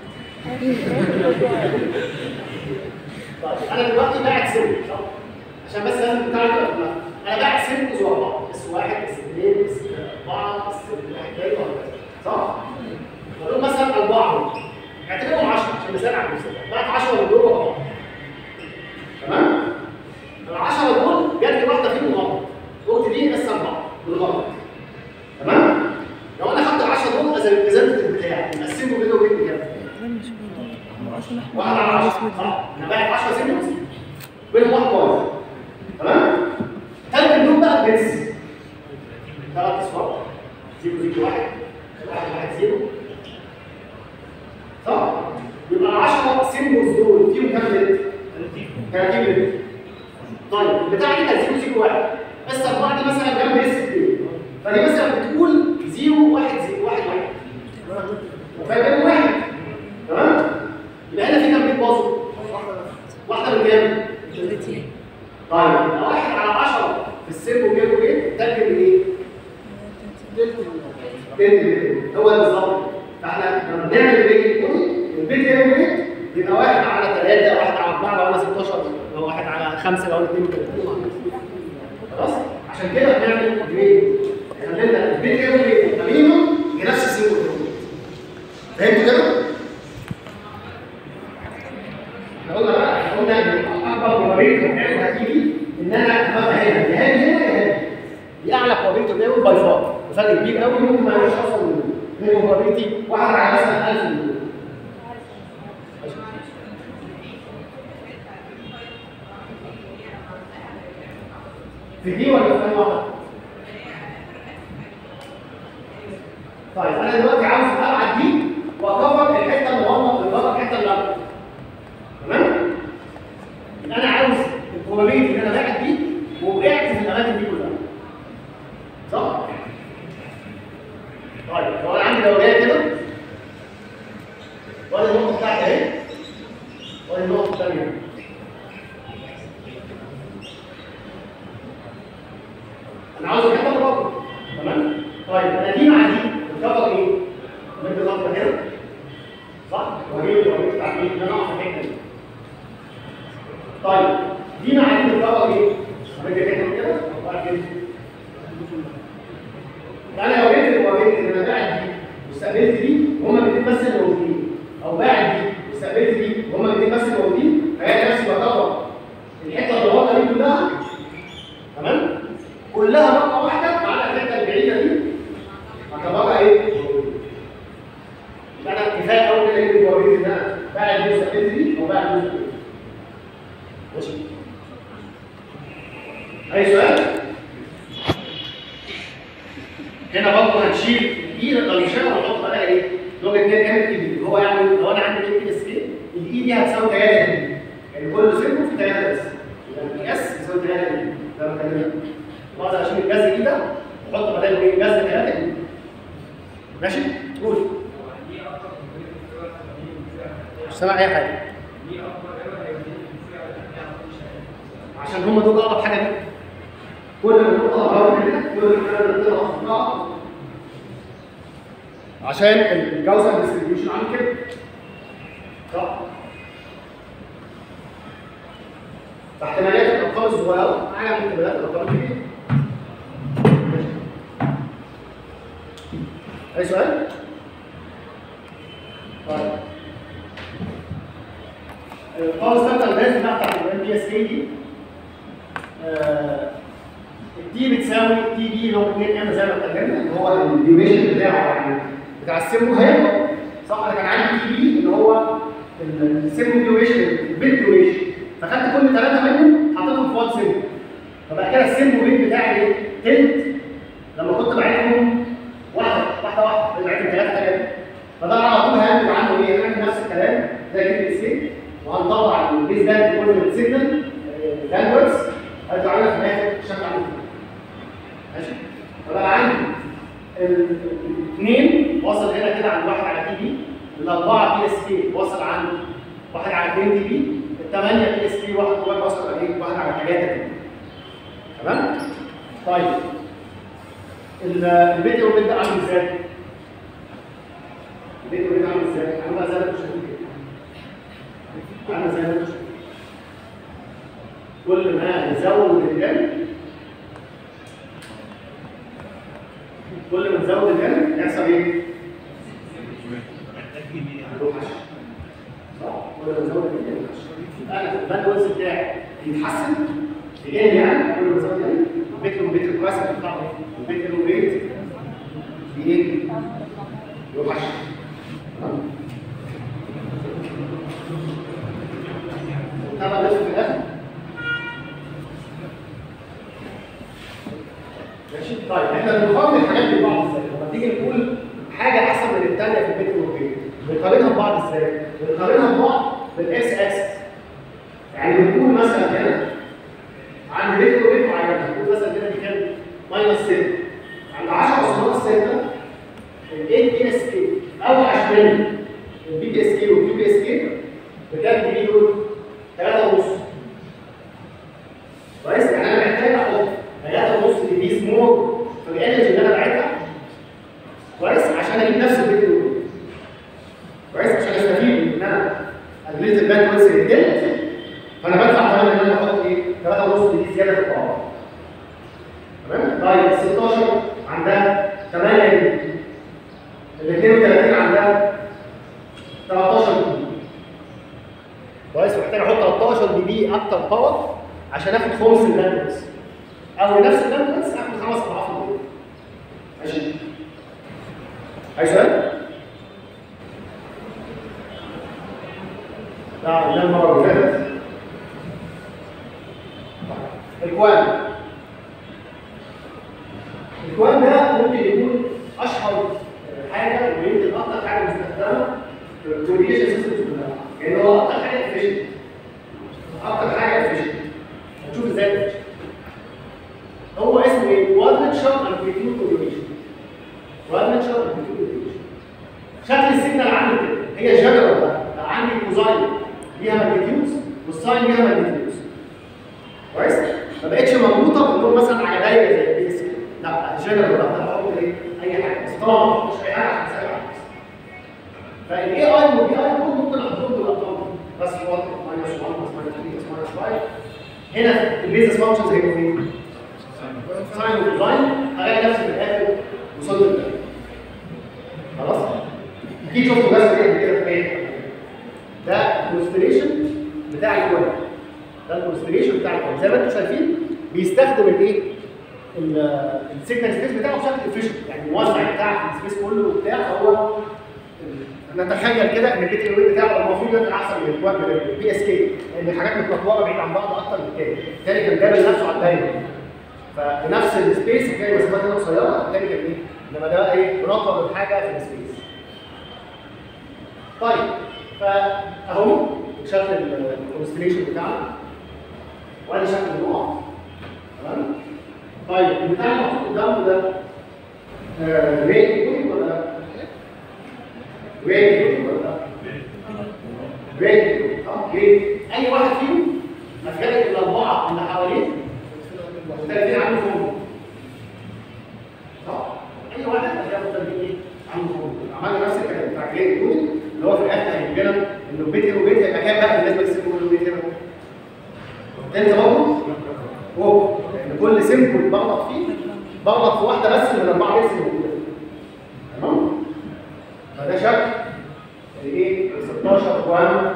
طيب انا دلوقتي باعت سن صح؟ عشان بس لازم تعرف الأرقام. انا باعت سن زي بعض اس واحد اس اثنين اس اربعه اس واحد جاي وهكذا صح؟ فدول مثلا اربعه اعتبرهم 10 عشان مثال على المثال بعت 10 من دول ورا بعض تمام؟ ال 10 دول جات لي واحده فيهم غلط قلت دي اس 4 بالغلط تمام؟ لو انا خدت ال 10 دول از الريبريزنتيف بتاعي مقسمه بينه وبين كام؟ واحد على 10 صح؟ انا باعت 10 سيمبلز بينهم واحد بايظ تمام؟ تلات دول بقى بيتس ثلاث اصفار 0 0 1 1 1 0 صح؟ يبقى 10 سيمبلز دول فيهم كام بت؟ 30 بت طيب بتاع دي كان 0 0 1 اس 4 دي مثلا جنب اس 2 فدي مثلا بتقول 0 1 0 1 1 وفاهم واحد تمام؟ يبقى هنا في كام بيت باظوا؟ واحدة من كام؟ طيب يبقى واحد على 10 في السيرفو كيلو بيت تاكل ايه؟ تلت البيت هو ده بالظبط فاحنا لما بنعمل البيت البيت كيلو بيت بيبقى واحد على 3 واحد على 4 لو انا 16 لو واحد على 5 لو انا 32 خلاص؟ عشان كده بنعمل جريد خلينا البيت كيلو بيت تمرينه لنفس السيرفو كيلو بيت فهمتوا كده؟ احنا قلنا بقى احنا قلنا ان اكبر probability هتيجي ان انا ابقى هنا يا هادي هنا يا هادي دي اعلى probability بتاعي باي فار فرق كبير قوي ممكن ما يبقاش اصلا من دول منهم probability واحد على مثلا 1000 من دول في دي ولا في أي واحده؟ طيب انا دلوقتي عاوز ابعت دي واكفر الحته المغمض بالغلط الحته اللي قبل تمام؟ يبقى انا عاوز البروبابيلتي ان انا باعت دي ووقعت في الاماكن دي كلها. صح؟ طيب لو انا عندي دوريه كده وادي النقطه بتاعتي اهي وادي النقطه الثانيه انا عاوز الحته الرابعه تمام؟ طيب انا دي مع دي الكفر ايه؟ مد خطوه كده صح؟ واجيب البروبابيلتي بتاعت دي ان انا اقف في الحته دي طيب دي مع دي الكفر ايه؟ عملت كده كده وبعد كده انا لو جبت البروبابيلتي ان انا باعت دي واستقبلت دي وهما الاثنين بس اللي موجودين او باعت دي واستقبلت دي وهما الاثنين بس اللي موجودين فهي نفسي بكفر الحته الضغطه دي كلها تمام؟ كلها مره واحده على الحته البعيده دي هكبرها ايه؟ يبقى انا كفايه قوي كده اجيب البروبابيلتي ان انا باعت دي واستقبلت دي او باعت دي واستقبلت دي ماشي اي سؤال؟ هنا برضه هنشيل الاي لو شلنا هنحط بقى ايه؟ اللي هو 2 ام اي هو يعني لو انا عندي ام اس كي الاي دي هتساوي 3 ام يعني كل سلم في 3 بس يبقى الاي اس يساوي 3 ام ده ما كان بعد اشيل الجذر اي ده واحط بداله ايه؟ جذر 3 ام ماشي؟ قول مش سامع اي حاجه عشان هم دول اقرب حاجه ليك كل ما نقطه اقرب منك كل ما احنا نقطه اقرب عشان الجوزر ديستريبيوشن عامل كده صح فاحتمالات الارقام الصغيره اعلى من احتمالات الارقام الكبيره ماشي. اي سؤال؟ طيب الباور ستاندرد لازم بقى بتاعت الام بي اس كي دي التي بتساوي تي بي اللي هو 2 ام زي ما اتكلمنا اللي هو الديوريشن بتاعه يعني بتاع السيمبو هيبقى صح انا كان عندي تي بي اللي هو السيمبو ديوريشن البيت ديوريشن فخدت كل ثلاثه منهم حطيتهم في وات سيمبو فبقى كده السيمبو بيت بتاعي ايه؟ تلت لما كنت بعتهم واحده واحده واحده بعتهم ثلاثه ثلاثه السيجنال لاندورز هيطلع لنا في الاخر شكل عامل كده ماشي فبقى عندي الاثنين وصل هنا كده عند واحد على تي بي الاربعه بي اس كي وصل عند واحد على 2 تي بي الثمانيه بي اس كي واحد واحد وصل على ايه؟ واحد على 3 تي بي تمام؟ طيب ال- الفيديو بيبدا عامل ازاي؟ الفيديو بيبدا عامل ازاي؟ عامل زي ما انتم شايفين كده عامل زي ما انتم شايفين كل ما نزود الجن كل ما نزود الجن يحصل ايه؟ يروح عشان. صح؟ كل ما نزود الجن يروح عشان. انا الباندويث بتاعي يتحسن يقل يعني كل ما نزود الجن البيت له بيت الكواسة بتاعه البيت له بيت بيقل يروح عشان. تمام؟ طبعا لازم في الاخر ماشي طيب احنا بنقارن الحاجات دي ببعض ازاي؟ لما تيجي نقول حاجه احسن من الثانيه في البيت والبيت بنقارنها ببعض ازاي؟ بنقارنها ببعض بالاكس اكسس يعني بنقول مثلا هنا عند بيت وبيت معينه بنقول مثلا هنا دي كام؟ ماينس 6 عند 10 صفار 6 ال 8 بي اس كي اوحش من البي بي اس كي والبي بي اس كي بكام دي دول؟ 3 ونص كويس يعني انا محتاج احط 3 ونص دي بيس مور في الانرجي اللي انا باعتها كويس عشان اجيب نفس البيت دول كويس عشان استفيد ان انا قللت الباند ويدث للتلت فانا بدفع كمان ان انا احط ايه 3 ونص دي زياده في الباور تمام طيب ال 16 عندها 8 دي ال 32 عندها 13 دي كويس محتاج احط 13 دي بي اكتر باور عشان اخد خمس الباندويث او نفس الباندويث اخد خمس اضعاف الباور ماشي اي سؤال؟ لا لا المره اللي فاتت الكوان الكوان ده ممكن يكون اشهر حاجه ويمكن اكتر حاجه مستخدمه في الكوميونيكيشن سيستمز كلها يعني هو اكتر حاجه افيشنت اكتر حاجه افيشنت هنشوف ازاي efficient. هو اسمه ايه؟ كوادريتشر امبليتيود كوميونيكيشن كوادريتشر امبليتيود كوميونيكيشن شكل السيجنال عندي كده هي جنرال بقى بقى عندي كوزاين ليها ماجنتيودز والساين ليها ماجنتيودز كويس؟ ما بقتش مربوطه بانهم مثلا على دايره زي البي اس لا جنرال بقى بحط ايه؟ اي حاجه بس طبعا ما بحطش اي حاجه عشان اسال على الناس. فالاي اي والبي اي دول ممكن احطهم بالارقام دي. بس 1 ماينس 1 بلس ماينس 2 بلس ماينس 5 هنا البيزنس فانكشنز هيبقوا ايه؟ ساين وكوزاين هلاقي نفسي في الاخر وصلت لده خلاص؟ اكيد شفتوا بس دي قبل كده في ايه؟ ده الكونستليشن بتاع الكون ده الكونستليشن بتاع الكون زي ما انتم شايفين بيستخدم الايه؟ السيجنال سبيس بتاعه بشكل افيشنت يعني الموزع بتاع السبيس كله وبتاع فهو نتخيل كده ان البيت الويب بتاعه المفروض يبقى احسن من الكواد من البي اس كي لان الحاجات متنطوره بعيد عن بعض اكتر من التاني التاني كان دايما نفسه على الدايره فبنفس السبيس هتلاقي مسافات هنا قصيره التاني كان ايه؟ انما ده بقى ايه؟ منطق من حاجه في السبيس طيب فاهو شكل الكونستليشن بتاعنا وادي شكل النقط تمام طيب البتاع اللي محطوط قدامه ده آه، ريت كود ولا لا؟ ريت كود ولا لا؟ ريت كود اه ليه؟ اي واحد فيهم مسألة الاربعه اللي حواليه مختلفين عنه فوق صح؟ اي واحد هتلاقي مختلفين ايه؟ عنه فوق عملنا نفس الكلام بتاع ريت كود اللي هو في الاخر هيجيب لنا انه بيت هنا وبيت هيبقى كام بقى بالنسبه للسيمبل والبيت هنا تاني برضه هو ان كل سيمبل بغلط فيه بغلط في واحده بس من الاربعه بيتس اللي موجوده تمام فده شكل الايه 16 1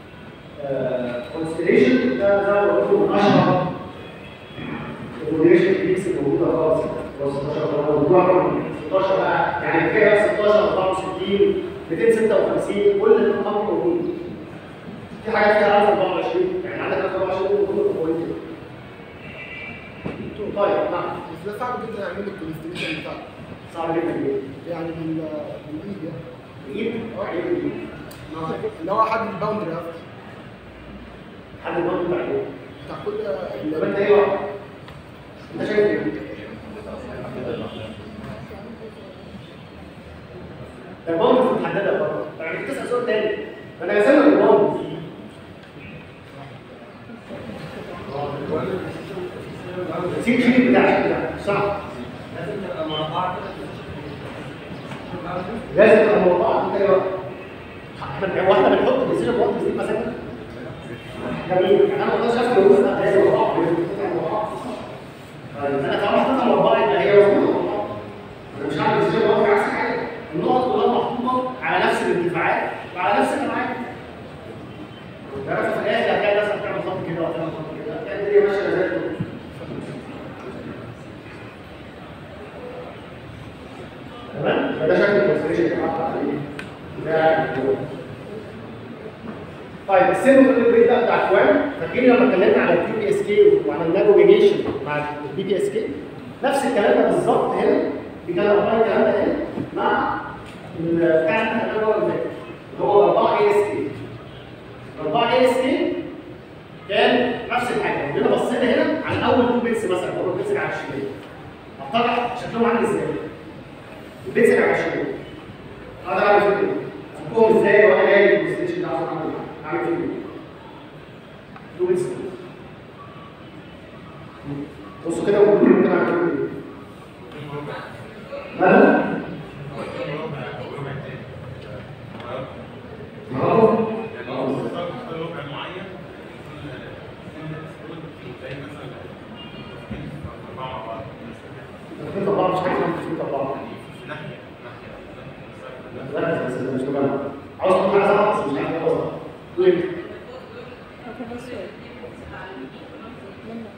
كونستليشن ده زي ما قلت لكم من اشهر الكونستليشن بيكس الموجوده خالص هو 16 1 موضوع رقم 16 بقى يعني كفايه 16 64 256 كل الارقام موجوده في حاجات فيها 1024 يعني عندك 1024 موجوده في البوينت طيب نعم بس ده صعب جدا يعمل الكونستليشن بتاعته صعب جدا جدا يعني بال بالايد يعني الايد اه ايد الايد مع- اللي هو حد الباوندري اصلا حد البوند بتاع ايه؟ بتاع كل طب انت ايه بقى؟ انت شايف ايه؟ البوند مش محدده برضه يعني بتسال سؤال تاني ما انا هسمي البوند سيب شيل بتاع شيل بتاع صح لازم تبقى مع بعض لازم تبقى موضوع انت ايه بقى؟ احنا واحنا بنحط ديزاين بوند دي مثلا جميل انا ما اقدرش افتح الوقت ده هي موضوع طيب انا طالما حطيتها مربعه يبقى هي موضوع انا مش هعمل ديزاين بوند عكس حاجه النقط كلها محطوطه على نفس الارتفاعات وعلى نفس الابعاد تعرف في الاخر هتلاقي نفسك بتعمل خط كده وتعمل خط كده هتلاقي الدنيا ماشيه زي الفل تمام فده شكل الكونستريشن اللي حاطط عليه بتاع الجو. طيب السيمبل بريد ده بتاع اخوان فاكرين لما اتكلمنا على البي بي اس كي وعلى النافيجيشن مع البي بي اس كي نفس الكلام ده بالظبط هنا بيتكلم عن الكلام ده هنا مع ال- بتاع اللي احنا اللي هو 4 اي اس كي 4 اي اس كي كان نفس الحاجه لو جينا بصينا هنا على اول تو بيتس مثلا اول بيتس على الشمال هتطلع شكلهم عامل ازاي؟ البيتس اللي على الشمال اقدر اعمل فيهم ايه؟ افكهم ازاي وانا جاي البلايستيشن ده عشان اعمل ايه؟ اعمل فيهم ايه؟ تو بيتس بصوا كده وقولوا لي ممكن اعمل فيهم ايه؟ ماله؟ اهو تفكير طبعا مش حاجه اسمها تفكير طبعا لا بس مش طبعا عاوز تقول حاجه صح بس مش عارف ايه قصدك قول انت اوكي بس منه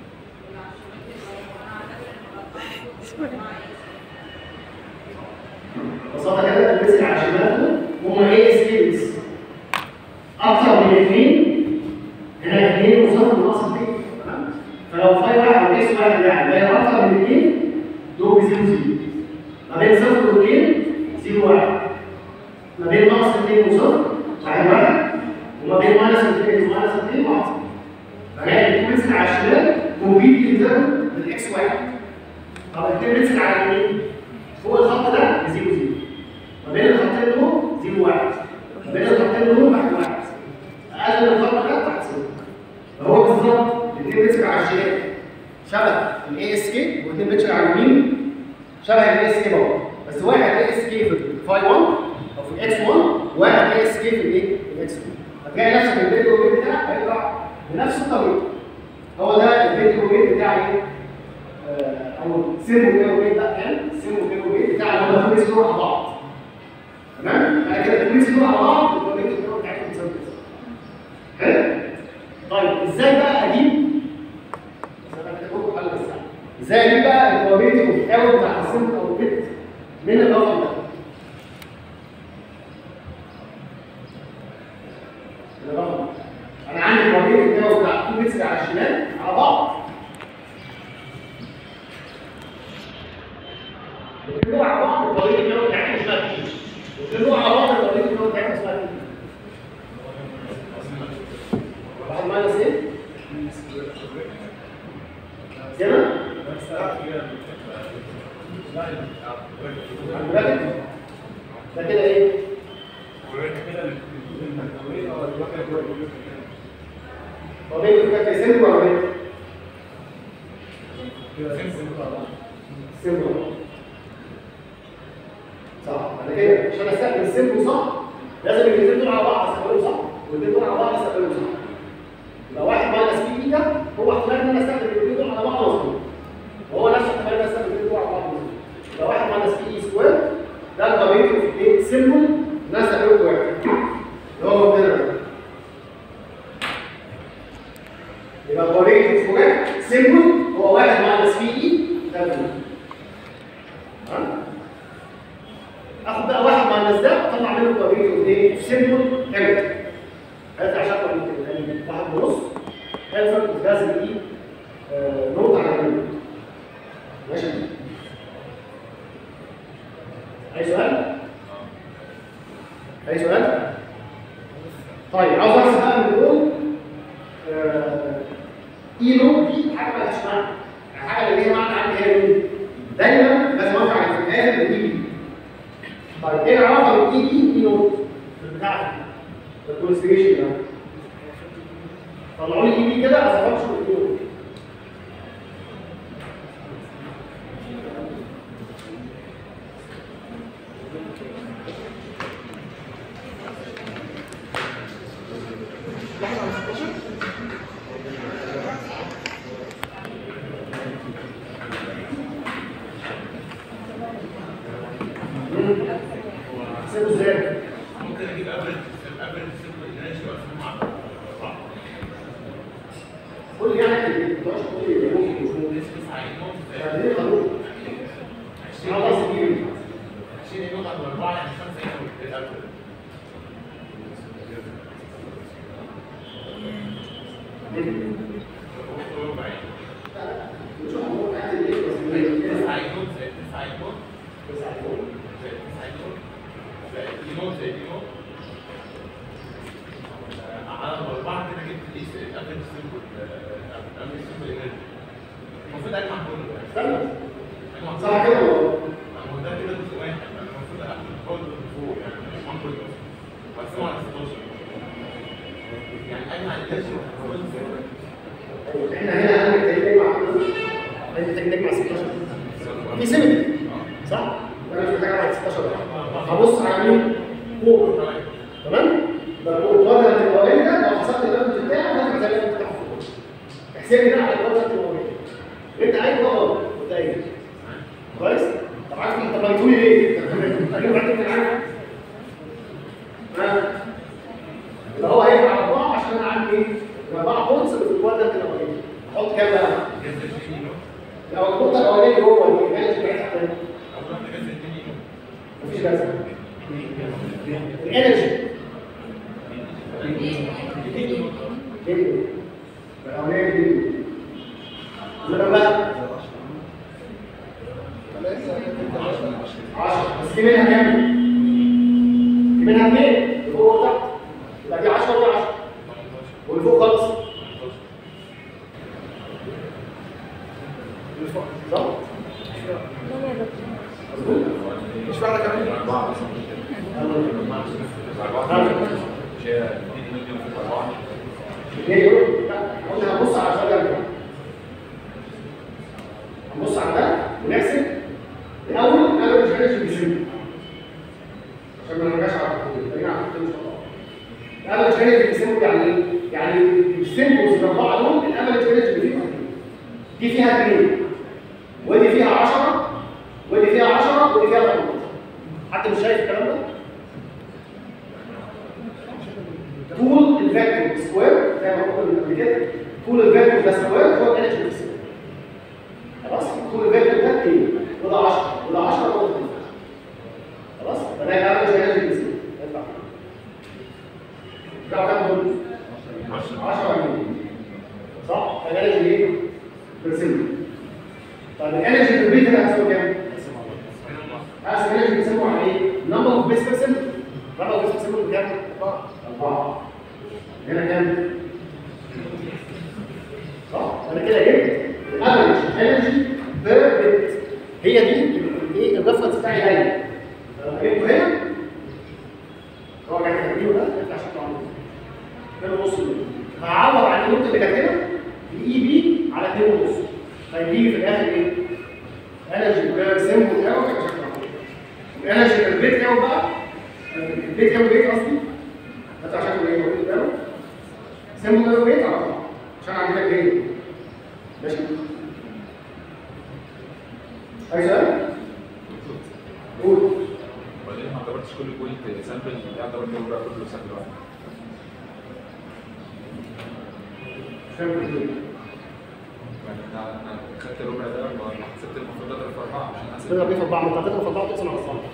ببساطه كده البيز على شمالكم هم ايه سكيلز اكتر من اثنين هنا اثنين وصفر ناقص اثنين تمام فلو فاي واحد او اكس واحد يعني بين اكتر من اثنين دول بزيرو زيرو ما بين صفر واثنين زيرو واحد ما بين ناقص اثنين وصفر واحد واحد وما بين ماينس اثنين وماينس اثنين واحد صفر فهي الكوينز على الشمال موجود ترم بالاكس واحد طب الاثنين بينزل على اليمين فوق الخط ده بزيرو زيرو ما بين الخطين دول زيرو واحد ما بين الخطين دول واحد واحد اقل من الخط ده تحت صفر فهو بالظبط الاثنين بينزل على الشمال شبه الاي اس كي والاثنين بينزل على اليمين شبه الاي اس كي برضه بس واحد اي اس كي في الفاي 1 او في الاكس 1 وواحد اي اس كي في الايه؟ في الاكس 2 هتلاقي نفسك الفيديو جيم بتاعك هيطلع بنفس الطريقه هو ده الفيديو جيم بتاع ايه؟ آه، او سيمو فيديو جيم ده كان سيمو فيديو جيم بتاع اللي هم كويس دول على بعض تمام؟ بعد كده الكويس دول على بعض يبقى الفيديو جيم بتاعتهم بتساوي كده حلو؟ طيب ازاي بقى اجيب بس انا كاتب لكم حل بس ازاي اجيب بقى الكوابيتي والتحول بتاع السيمو او البيت من الرقم ده؟ الرقم ده. انا عندي الكوابيتي بتاعه بتاع تو بيتس على الشمال على بعض بيكتبوا على بعض الطريقه اللي بتاعتهم اسمها كي بيكتبوا على بعض الطريقه اللي بتاعتهم اسمها كي واحد ماينس ايه؟ كده؟ عند بالك؟ ده كده ايه؟ هو بيكتب كده سيمبل ولا بيكتب؟ سيمبل صح انا كده عشان استخدم السيمبل صح لازم الاثنين دول على بعض استقبلهم صح والاثنين دول على بعض استقبلهم صح يبقى واحد ماينس بي ايتا هو احتمال ان انا استخدم الاثنين دول على بعض مظبوط وهو نفس احتمال ان انا استخدم الاثنين دول على بعض مظبوط يبقى واحد ماينس بي اي سكوير ده القابليه في ايه سيمبل ان انا استخدمه واحد اللي هو قدامنا ده يبقى القابليه في واحد سيمبل هو واحد ماينس بي اي ده بي. تمام اخد بقى واحد ماينس ده اطلع منه قابليه ايه سيمبل حلو هذا عشان من واحد ونص هذا الفرق في جذر اي كل يعني اكتب ايه؟ ما تقعدش تقول ايه ممكن مش ممكن بس هينوت يعني ايه قانون؟ خلاص دي 20 ينوت على 4 يعني 5 ينوت مش هنقول اكتب ايه بس ايه؟ 9 ينوت زائد 9 ينوت بس هيكون. زائد 9 ينوت زائد ينوت زائد ينوت على الأربعة كده جبت الإيس الأفريج سيمبل الأفريج سيمبل إنرجي المفروض أجمع كله استنى أجمع صح كده ولا غلط؟ هو ده كده جزء واحد أنا المفروض أخد كل فوق يعني أجمع كله وأقسمه على 16 يعني أجمع الإنرجي كل فوق احنا هنا هنعمل تجميع مع انت تجميع مع 16 في سيمتري صح؟ انا مش محتاج اعمل 16 هبص على مين؟ فوق تمام؟ يبقى الكوادرنت الاولاني ده لو حسبت الرقم بتاعه هتبقى زي الرقم بتاعه احسب لي ده على الكوادرنت الاولاني انت عايز غلط وده ايه؟ كويس؟ طب عارف انت طلعتوا لي ليه؟ اجيب بعدين من عارف ها؟ يبقى هو هيبقى على اربعه عشان انا عندي ايه؟ اربعه بونتس في الكوادرنت الاولاني احط كام بقى؟ جذر 20 ينوت لو النقطه الاولانيه جوه دي كانت بتاعتها كام؟ أو رحت جذر 2 ينوت مفيش لازمه الانرجي كيلو الاولانيه كيلو زمان بقى ثلاثة 10 بس في منها كام؟ في منها اثنين اللي فوق وتحت يبقى دي 10 ودي 10 واللي فوق خالص اللي فوق صح؟ لا يا دكتور مظبوط؟ مش معنى كمان اثنين يقول لا قلنا هنبص على الشجره دي هنبص على ده ونحسب الاول انا مش عارف بيسمي عشان ما نرجعش على الخطوط خلينا على الخطوط ان شاء الله الافرج انرجي بيسموا يعني ايه؟ يعني السيمبلز الاربعه دول الافرج انرجي اللي فيهم دي فيها اثنين ودي فيها 10 ودي فيها 10 ودي فيها 18 حد مش شايف الكلام ده؟ طول الفاكتور سكوير زي ما قلنا قبل كده طول الفاكتور ده سكوير هو الانرجي بيسمو خلاص طول الفاكتور ده ايه؟ وده 10 وده 10 وده 18 خلاص؟ فده الافرج انرجي بيسمو يطلع ده كام دول؟ 10 10 صح؟ فالانرجي ايه؟ برسنت طيب الانرجي في البيت ده هتساوي كام؟ هقسم الانرجي بيسموه على ايه؟ نمبر اوف بيس بيرسنت نمبر اوف بيس بيرسنت كام؟ 4 4 هنا كام؟ صح؟ انا كده جبت الافرج انرجي بير بيت هي دي ايه الريفرنس بتاعي دايما لما جبته هنا هو كان كاتبينه ده يطلع شكله عامل كده نص هعوض عن النقطه اللي كانت هنا باي بي على 2 ونص فيجي في الاخر ايه؟ انرجي بير سيمبل بتاعه كان شكله عامل الانرجي في البيت كام بقى؟ البيت كام بيت قصدي؟ هتبقى شكله ايه؟ موجود قدامه سيمبل بير بيت على طول عشان عندنا جريد ماشي؟ أي سؤال؟ قول وبعدين ما اعتبرتش كل بوينت سامبل يعتبر كله بقى كله سامبل واحد مش فاهم كنت بتقول يعني انا انا خدت الربع ده وحسبت المفروض اضرب في اربعه عشان احسب تضرب ايه في اربعه؟ ما انت هتضرب في اربعه وتقسم على الصلاه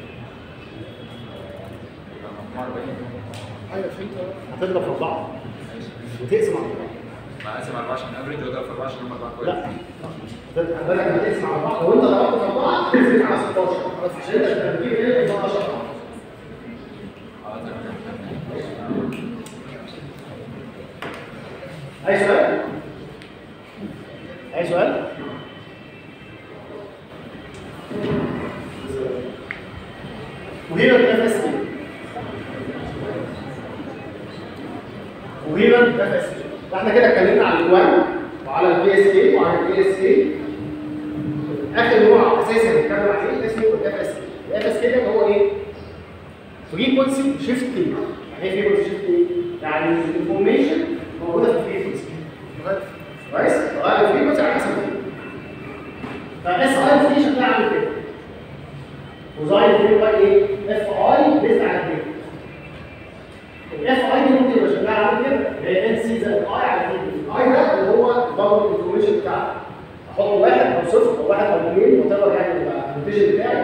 يبقى مجموع 40 ايوه فهمت هتضرب في اربعه وتقسم على اربعه ما اقسم على 4 عشان افريج واضرب في 4 عشان هم اربعه كويس لا بالك هتقسم على اربعه لو انت ضربت في اربعه هتقسم على 16 خلاص عشان انت بتجيب ايه 16 اه تمام اي سؤال؟ اي سؤال؟ وهنا الاف اس كي وهنا الاف اس كي فاحنا كده اتكلمنا عن الوان وعلى البي اس كي وعلى البي اس كي اخر نوع اساسي هنتكلم عليه اسمه الاف اس كي الاف اس كي ده هو ايه؟ فريكونسي شيفتنج يعني ايه فريكونسي شيفتنج؟ يعني الانفورميشن موجوده في الفريكونسي كويس؟ تغير الفريكونسي على حسب فاس اي في شكلها عامل كده وظاهر الفريق بقى ايه؟ اف اي بيزد على كده الاف اي دي ممكن يبقى شكلها عامل كده اللي هي ان سي زائد اي على كده الاي ده اللي هو احط واحد او صفر او واحد او اثنين وات يعني يبقى النوتيشن بتاعي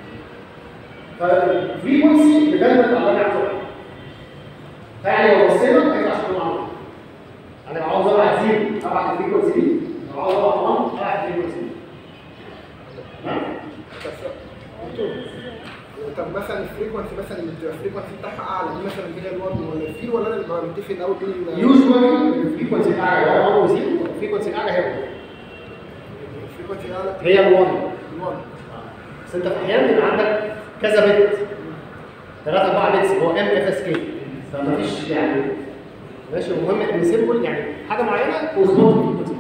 فالفريكونسي بجد بتبقى عباره عن واحد فيعني لو بصينا هيطلع شكله عامل انا لو عاوز ابعت زيرو ابعت الفريكونسي دي لو عاوز ابعت 1 ابعت الفريكونسي دي تمام دكتور طب مثلا الفريكونسي مثلا اللي بتبقى الفريكونسي بتاعها اعلى دي مثلا هي ال1 ولا الفي ولا انا اللي ببقى متفق الاول بين ال- يوجوالي الفريكونسي الاعلى هو 1 وزيرو الفريكونسي الاعلى هي 1 الفريكونسي الاعلى هي ال 1 ال1 بس انت في احيانا بيبقى عندك كذا بت 3 4 بتس هو ام اف اس كي فمفيش يعني ماشي المهم ان سيمبل يعني حاجه معينه كورسبوند فريكونسي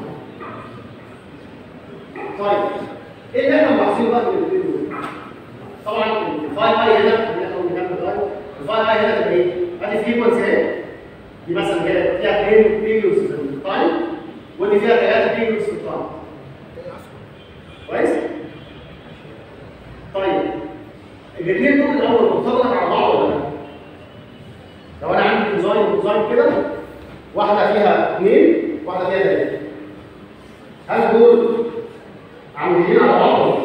طيب ايه اللي احنا ملاحظينه بقى من الاثنين دول؟ طبعا الفاي اي هنا خلينا اول نكمل الفاي الفاي اي هنا تبقى ايه؟ ادي فريكونسي اهي دي مثلا جايه فيها اثنين بيريودز في التايم ودي فيها ثلاثه بيريودز في التايم كويس؟ طيب الاثنين دول الاول مرتبطه مع بعض ولا لا؟ لو انا عندي ديزاين ديزاين كده واحده فيها اثنين واحده فيها ثلاثه هل دول عاملين على بعض ولا لا؟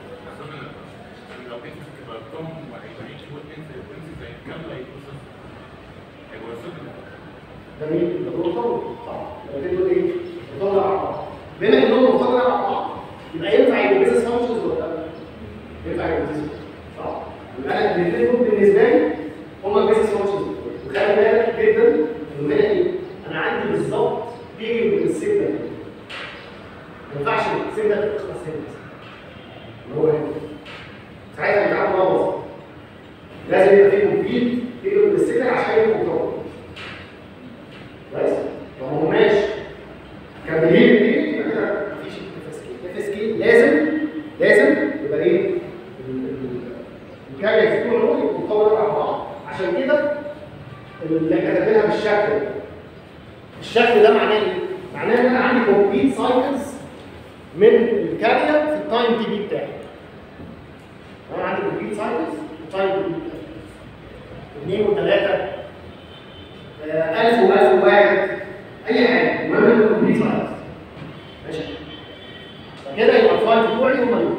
لو انت كبرتهم وهيبقى يجي انت انت زي الكامله يبقى صفر هيبقى صفر جميل ده دول طول صح الاثنين دول ايه؟ مرتبطه مع بعض بما انهم مرتبطه مع بعض يبقى ينفع يبقى بيزنس فانكشنز ولا لا؟ ينفع يبقى بيزنس صح يبقى انا الاثنين دول بالنسبه لي هم البيزنس فانكشنز وخلي بالك جدا ان هنا ايه؟ انا عندي بالظبط بيريود من السيجنال ما ينفعش السيجنال تخلص هنا اللي هو هنا ساعتها بتاع باظ لازم يبقى فيه كومبليت بيريود من السيجنال عشان يبقى مطور كويس؟ لو ما هماش كاملين البيريود يبقى كده مفيش اف اس كي اف اس كي لازم لازم يبقى ايه؟ ال- ال- الكاريرز يكونوا دول يبقوا مطورين مع بعض عشان كده اللي كتبناها بالشكل ده الشكل ده معناه ايه؟ معناه ان انا عندي كومبليت سايكلز من الكارير في التايم تي بي بتاعي. انا عندي كومبليت سايكلز في التايم تي بي بتاعي. اثنين وثلاثه آه، ألف وألف وواحد أي حاجة المهم إنه كومبليت سايكلز. ماشي؟ فكده يبقى الفايل بتوعي هم دول.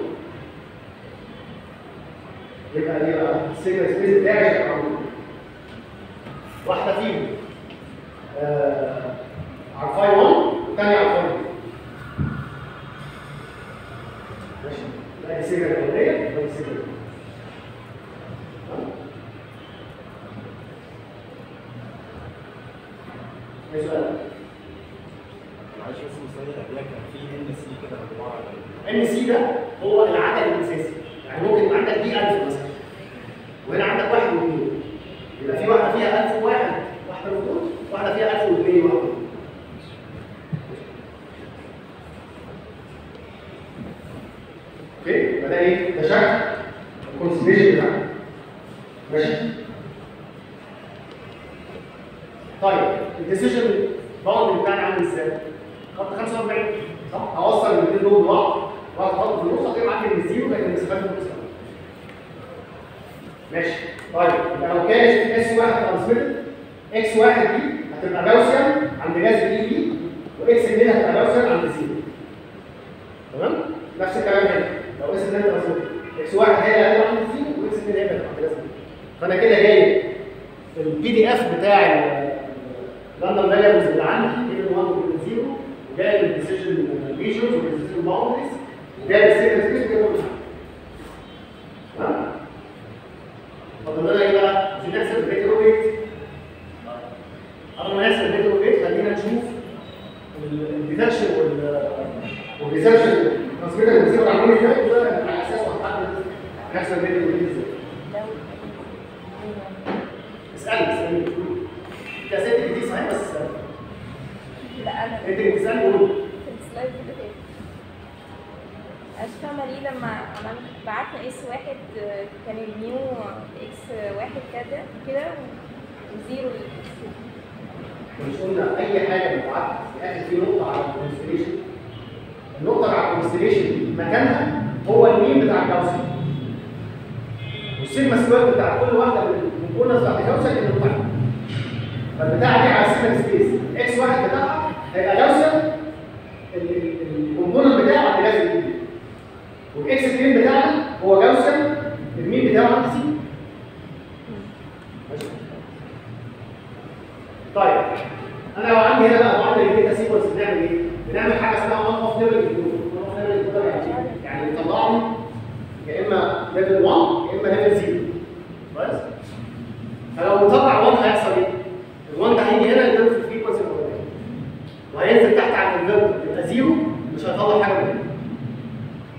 يبقى يبقى السيجنال سبيس بتاعي شكله عامل كده. واحدة فيهم آه، على الفاي 1 والثانية على الفاي 2 ماشي لا دي السيجنال الأولانية ودي السيجنال الثانية تمام؟ أي سؤال؟ معلش بس المثال اللي قبلها كان في ان سي كده مجموعه ان سي ده هو العدد الاساسي يعني ممكن يبقى عندك دي 1000 مثلا وهنا عندك واحد واثنين يبقى في واحده فيها 1000 واحد واحده موجود واحده فيها 1002 واحده موجود. اوكي يبقى ده ايه؟ ده شكل الكونسنتريشن بتاعنا ماشي طيب الديسيجن باوندري بتاعنا عامل ازاي؟ خط 45 صح؟ هوصل الاثنين دول ببعض واحد احط في النص هتبقى عندي من الزيرو لكن المسافات متساويه. ماشي طيب يبقى لو كانت اس واحد ترانسميتد اكس واحد دي هتبقى جاوسيان عند جذر اي بي واكس 2 هتبقى جاوسيان عند زيرو. تمام؟ نفس الكلام هنا لو اس 2 ترانسميتد اكس واحد هي اللي هتبقى عند زيرو واكس 2 هي اللي هتبقى عند جذر فانا كده جايب البي دي اف بتاع الراندوم فاريبلز اللي عندي بين 1 وبين 0 وجايب الديسيجن ريجنز والديسيجن باوندريز وجايب السيجنال سبيس وجايب كل حاجه تمام فاضل لنا ايه بقى؟ عشان نحسب الريت ويت قبل ما نحسب الريت ويت خلينا نشوف الديتكشن والريسبشن ترانسميتر والريسيفر عاملين ازاي وده على اساسه هنحدد نحسب الريت ويت ازاي اسالني اسالني انت اسئلتك دي صحيح بس لا انا انت اللي بتسالني قول في السلايد اللي فات مش فاهمة ليه لما عملت بعتنا اس واحد آه، كان النيو اكس واحد كده كده وزيرو الاكس مش قلنا اي حاجه بتعدي في الاخر في نقطه على الكونستليشن النقطه على الكونستليشن دي مكانها هو المين بتاع الجوسر والسيجما سكوير بتاع كل واحده من الكورنرز بتاعت الجوسر اللي بتاعها فالبتاعه دي على السيجما سبيس اكس واحد بتاعها هيبقى جوسر الكومبوننت بتاعه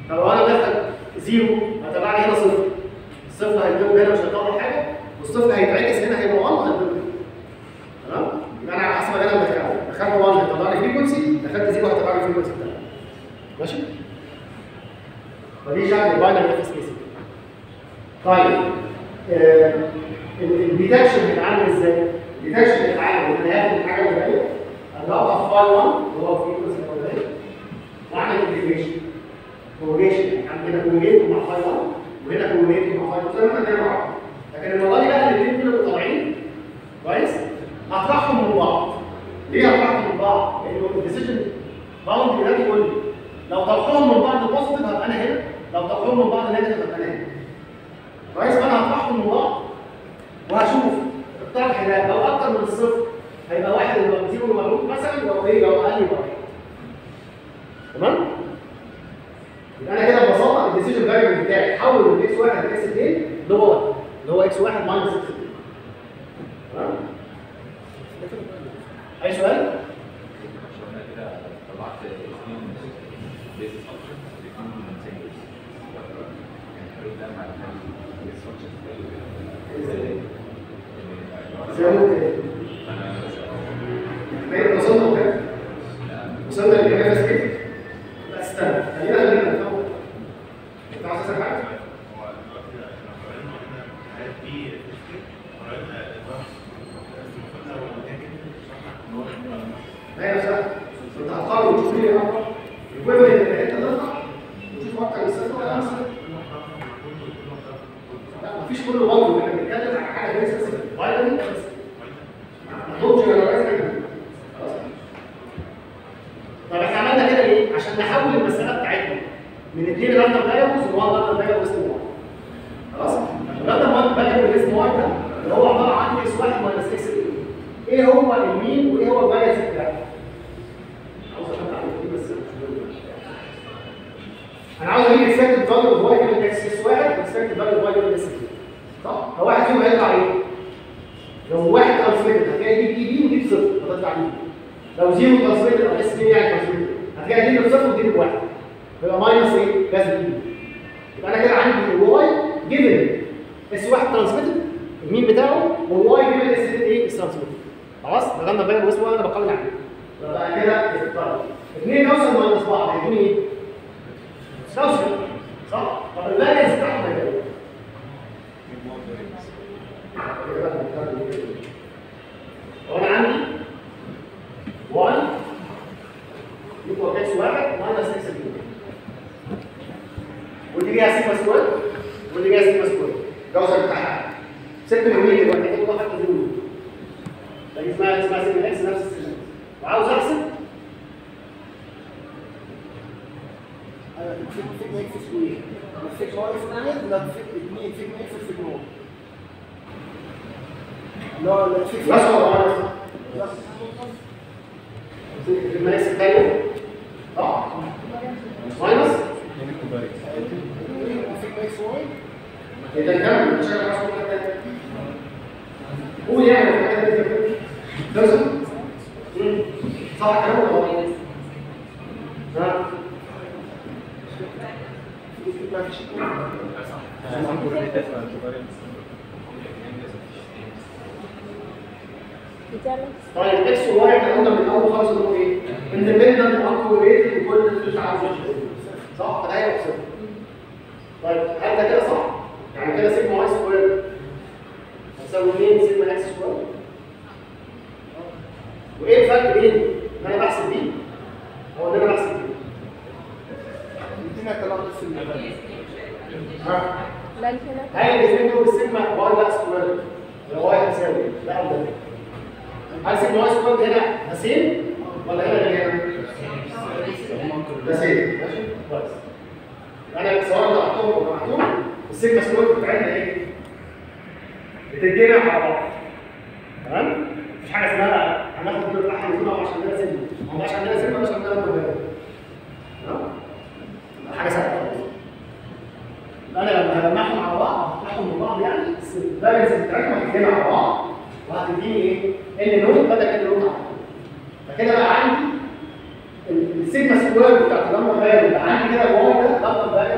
فلو انا دخل زيرو هتبع لي هنا صفر الصفر هيتضرب هنا مش هيطلع حاجه والصفر هيتعكس هنا هيبقى 1 وهيتضرب هنا. تمام يبقى انا على حسب ما انا مدخله دخلت 1 هيطلع لي فريكونسي دخلت زيرو هيطلع لي فريكونسي بتاعي ماشي فدي شكل الباينري اف سبيس طيب آه، ال- الديتكشن بيتعامل ازاي؟ الديتكشن بيتعامل ان هاخد الحاجه الغاليه اضربها في فايل 1 اللي هو فريكونسي الاولاني واعمل انتجريشن كورليشن عندنا كورليت مع فايل 1 وهنا كورليت مع فايل 2 زي ما احنا بنعمل مع بعض لكن المره دي بقى الاثنين دول اللي طالعين كويس هطرحهم من بعض ليه هطرحهم من بعض؟ لان الديسيجن باوند ده بيقول لي لو طرحهم من بعض بوزيتيف هبقى انا هنا لو طرحهم من بعض نيجاتيف هبقى انا هنا كويس فانا هطرحهم من بعض وهشوف الطرح ده لو اكتر من الصفر هيبقى واحد يبقى زيرو مغلوب مثلا لو ايه لو اقل يبقى واحد تمام؟ يبقى انا كده ببساطه الديسيجن فاريبل بتاعي حول من اكس 1 لاكس 2 اللي هو اللي هو اكس 1 ماينس اكس 2 تمام؟ اي سؤال؟ عشان انا كده طلعت اثنين بيس فانكشن اثنين سنجلز يعني الحلول ده مع البيس فانكشن زي ما قلت احنا وصلنا لكام؟ وصلنا للإجابة سكيت لا استنى خلينا خلينا نفهم انت عاوز تسأل حاجة؟ هو دلوقتي احنا قررنا هنا الحاجات دي تفكير قررنا البحث بس المفروض لو متاكد هي نفسها انت هتقارن وتشوف مين الاكبر الايكويفالنت اللي انت تطلع وتشوف اكتر من صفر ولا احسن لا مفيش كله برضه احنا بنتكلم على حاجه فيري سبيسيفيك فايتامين بس ما تقولش جنرالايز كده خلاص طب احنا عملنا كده ليه؟ عشان نحول المساله بتاعتنا من اثنين راندوم فاريبلز لوان راندوم فاريبل اسمه 1 خلاص؟ الراندوم فاريبل اسمه 1 ده اللي هو عباره عن اكس 1 ماينس اكس 2 ايه هو المين وايه هو الفاريبلز بتاعته؟ عاوز اشرح عليه دي بس مش مهم. انا عاوز اجيب اكسبكتد فاليو اوف واي من اكس اس 1 واكسبكتد فاليو اوف واي من اكس 2 صح؟ هو واحد فيهم هيطلع ايه؟ لو واحد ترانسميتد هتلاقي دي بي بي ودي بصفر هتطلع دي لو زيرو ترانسميتد او اس 2 يعني ترانسميتد هتلاقي دي بصفر ودي بواحد يبقى ماينس ايه؟ لازم دي يبقى انا كده عندي الواي جيفن اس 1 ترانسميتد المين بتاعه والواي جيفن اس 2 ايه؟ اس ترانسميتد خلاص ده لما باين اسمه انا بقارن عليه يبقى كده طيب اثنين نوصل ماينس بعض هيكون ايه؟ نوصل صح؟ طب الفالينس بتاعهم هيبقى ايه؟ لو انا عندي 1 يبقى اكس 1 ماينس اكس 2 ودي جايه سيجما سكوير ودي جايه سيجما سكوير الجوزر بتاعها ست مليون دلوقتي هي كلها حتى زيرو دي اسمها اسمها سيجما اكس نفس السيجما وعاوز احسب فيجما اكس سكوير فيجما واي سكوير لا اثنين فيجما اكس فيجما واي لا لا بلس فيجما ولا ماينس؟ سيجما اكس الثانيه صح؟ ماينس فيجما اكس واي اذا كم مش انا عاوز اقول لك قول يعني الحاجات دي كده. لازم مم. صح كلام ولا غلط؟ ها ما فيش بتعمل طيب اكس وواي احنا قلنا من الاول خالص انه ايه؟ اندبندنت انكوريتد وكل اللي انت عاوزه صح؟ فده هيبقى بصفر. طيب هل ده كده صح؟ يعني كده سيجما واي سكوير هتساوي 2 سيجما اكس سكوير وايه الفرق بين ان انا بحسب دي هو ان انا بحسب دي؟ الاثنين هيطلعوا نفس المبلغ ها؟ لا هنا هل الاثنين دول السيجما واي لا سكوير لو واي هتساوي لا او ده هل سيجما واي سكوير هنا بسين ولا هنا غير هنا؟ بسين ماشي كويس انا سواء طلعتهم او جمعتهم السيجما سكوير بتاعتنا ايه؟ بتتجمع على بعض تمام؟ مفيش حاجه اسمها هناخد دول احد دول عشان عندنا سيجما ما هو عشان عندنا سيجما مش عندنا مبالغ تمام؟ حاجه سهله انا لما هجمعهم على بعض هفتحهم من بعض يعني بس البالانس بتاعتهم هتتجمع على بعض وهتديني ايه؟ ان نوت بدل ان نوت على طول. فكده بقى عندي ال- السيجما سكوير بتاعت اللمبه فاليو بقى عندي كده الواي ده لمبه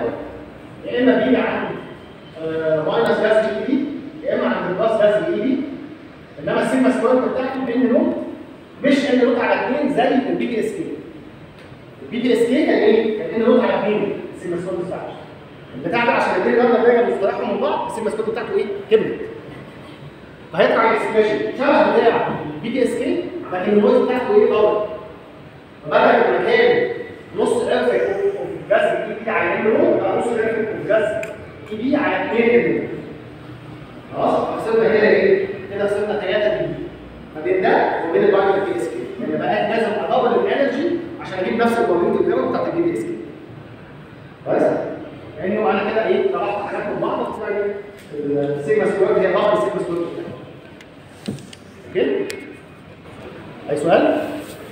بتاعته البتاع ده عشان يديني لما بيجي مصطلحهم من بعض السيجما سكوير بتاعته ايه؟ كبرت فهيطلع الاكسبريشن شبه بتاع البي دي اس كي لكن النويز بتاعته ايه؟ ضرب فبدل ما كان نص الف اوف جاز اي بي على ام رو بقى نص الف اوف جاز اي بي على 2 ام خلاص فحسبنا هنا ايه؟ كده حسبنا 3 بي ما بين ده وبين الباينري بي اس كي يعني بقى لازم ادبل الانرجي عشان اجيب نفس البروبابيلتي الجامد بتاعت البي دي اس كي كويس؟ لانه انا كده ايه طلعت حاجات من بعض فطلع ايه؟ السيجما سكوير هي ضغط السيجما سكوير اوكي؟ اي سؤال؟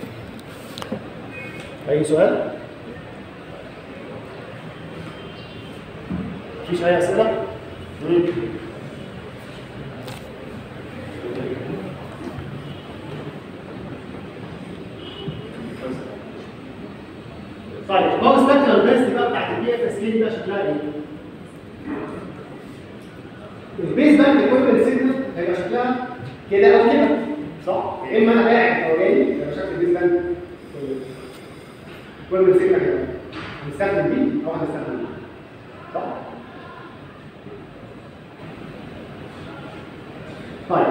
اي سؤال؟ مفيش اي اسئله؟ مم. طيب باور سبيكترال بيست بقى بتاعت البي اف اس كي دي بقى شكلها ايه؟ البيز باند ايكويفلنت سيجنال هيبقى شكلها كده او كده صح؟ يا اما انا قاعد او جاي يبقى شكل البيز باند ايكويفلنت سيجنال كده هنستخدم دي او هنستخدم دي صح؟ طيب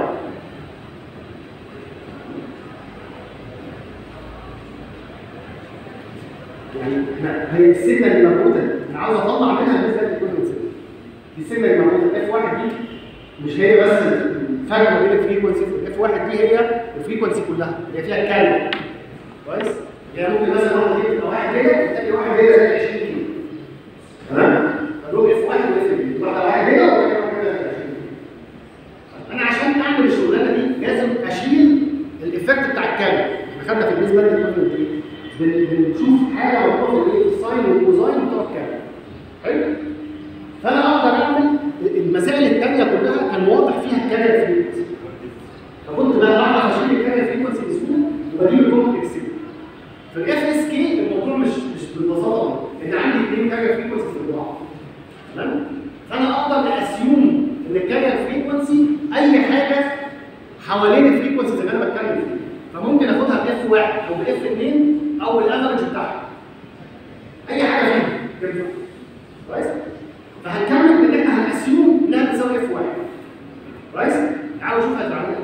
يعني احنا هي السيجنال اللي موجوده انا عاوز اطلع منها البيز باند ايكويفلنت سيجنال دي السيجنال اللي موجوده اف 1 دي مش هي بس الفرق ما بين الفريكونسي اف 1 دي هي الفريكونسي كلها اللي فيها الكالوري كويس يعني ممكن مثلا واحده دي تبقى 1 جيجا والتاني 1 جيجا زي 20 كيلو تمام فدول اف 1 واف 2 واحده 1 جيجا والتانيه 1 جيجا زي 20 كيلو انا عشان اعمل الشغلانه دي لازم اشيل الايفكت بتاع الكالوري احنا خدنا في بالنسبه للكونتنت ايه بن- بنشوف حاجه مطلوبه ايه في الساين والكوزاين بتوع الكالوري حلو فانا اقدر اعمل المسائل الثانيه كلها كان واضح فيها الكارير فريكونسي فكنت بقى بعرف اشيل الكارير فريكونسي بسهوله وبجيب الكومبلكس في الاف اس كي الموضوع مش مش بالبساطه دي. ان عندي اثنين كارير فريكونسي في بعض تمام فانا اقدر اسيوم ان الكارير فريكونسي اي حاجه حوالين الفريكونسي زي ما انا بتكلم فيه فممكن اخدها باف واحد او باف اثنين او الافرج بتاعها اي حاجه فيهم تنفع. كويس فهنكمل ان احنا هنأسيوم انها بتساوي اف واحد كويس تعالوا نشوف هتبقى عامله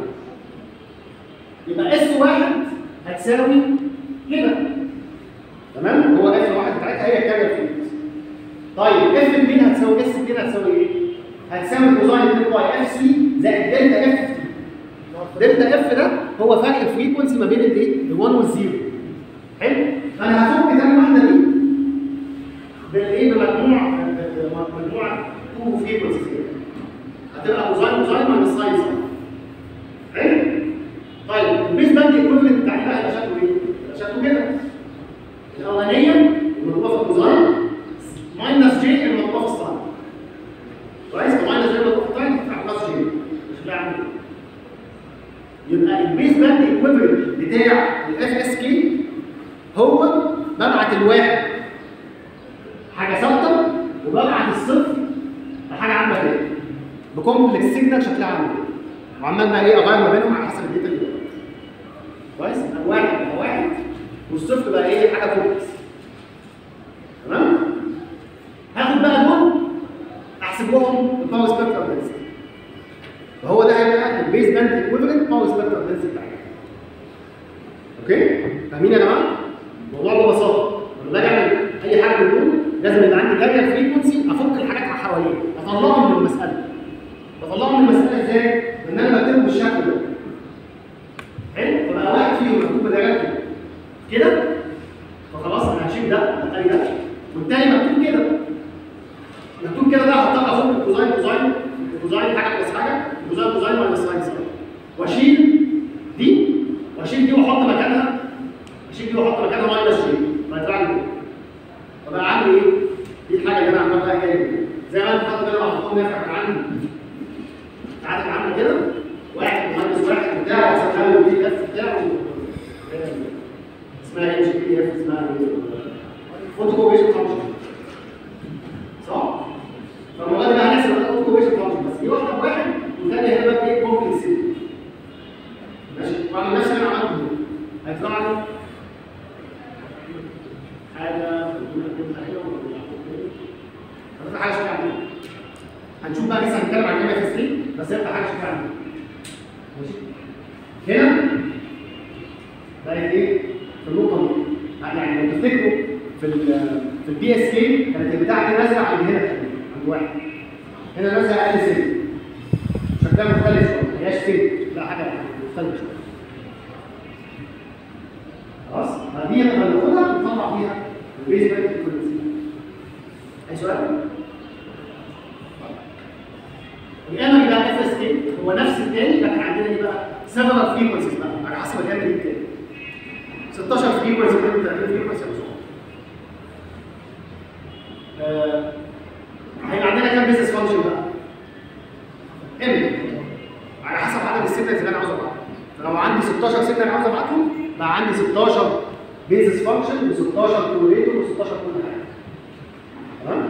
ايه يبقى اس واحد هتساوي كده تمام هو اف واحد بتاعتها هي الكاميرا فريكونسي طيب اف 2 هتساوي اس 2 هتساوي ايه؟ هتساوي كوزاين 2 باي اف سي زائد دلتا اف تي دلتا اف ده هو فرق الفريكونسي ما بين الايه؟ ال 1 والزيرو حلو؟ فانا هفك تاني واحده دي بالايه بمجموع مجموعه تو فريكونسيز كده هتبقى كوزاين كوزاين ماينس ساين ساين حلو؟ طيب البيس باند ايكوفلنت بتاعي بقى هيبقى شكله ايه؟ هيبقى شكله كده الاولانيه المضروبه في الكوزاين ماينس جي المضروبه في الساين كويس فماينس جي المضروبه في الساين تبقى بلس جي شكلها عامل كده يبقى البيس باند ايكوفلنت بتاع الاف اس كي هو ببعت الواحد حاجه ثابته وببعت الصفر لحاجه عامله كده بكومبلكس سيجنال شكلها عامل كده وعمال بقى ايه اغير ما بينهم على حسب الداتا اللي جوه. كويس يبقى واحد بقى واحد والصفر بقى ايه حاجه كومبلكس تمام هاخد بقى دول احسب لهم الباور سبيكترال دنسيتي وهو ده هيبقى البيز باند ايكويفالنت باور سبيكترال دنسيتي بتاعتي اوكي فاهمين يا جماعه الموضوع ببساطه لما باجي اعمل اي حاجه من دول لازم يبقى عندي كارير فريكونسي افك الحاجات اللي حواليه اطلعهم من المساله بطلعهم من المساله ازاي؟ ان انا بكتبهم بالشكل ده حلو فبقى واحد فيهم مكتوب بدرجات كده كده فخلاص انا هشيل ده والتاني ده والتاني مكتوب كده مكتوب كده ده هحطها فوق الكوزاين كوزاين الكوزاين حاجه بلس حاجه الكوزاين كوزاين ماينس ساين ساين واشيل دي واشيل دي واحط مكانها اشيل دي واحط مكانها ماينس جي فيطلع لي كده فبقى عندي ايه؟ دي الحاجه اللي انا عمال بقى جاي زي ما انت حاطط كده محطوط نافع كان عندي ساعات كان عامل كده واحد مهندس واحد بتاعه وسخن البي دي اف بتاعه اسمها ام جي بي اف اسمها فوتو كوبيشن فانكشن صح؟ فالموضوع ده هنحسب الفوتو كوبيشن فانكشن بس دي واحده بواحد والثانيه هنا بقى ايه كومبلكس ماشي واعمل نفس اللي انا عملته ده هيطلع لي حاجه حاجه شكلها عامل هنشوف بقى لسه هنتكلم عن ام اف اس 3 بس يفتح حاجه شكلها عامل ماشي هنا بقت ايه في النقطه دي يعني لو تفتكروا في ال في البي اس كي كانت البتاعه دي نازله عند هنا تقريباً، عند واحد هنا نازله اقل سن شكلها مختلف شويه ما هياش سن لا حاجه مختلفه شويه خلاص فدي لما ناخدها نطلع بيها البيز بانك فريكونسي اي سؤال؟ الامل بتاع اف اس كي هو نفس التاني لكن عندنا ايه بقى؟ سيفرال فريكونسيز بقى على حسب الامل دي التاني 16 فريكونسي 32 فريكونسي آه، هيبقى عندنا كام بيزنس فانكشن بقى؟ ام على حسب عدد السيجنالز اللي انا عاوز ابعتها فلو عندي 16 سيجنال عاوز ابعتهم بقى عندي 16 بيزنس فانكشن و16 كوريتور و16 كل حاجه تمام؟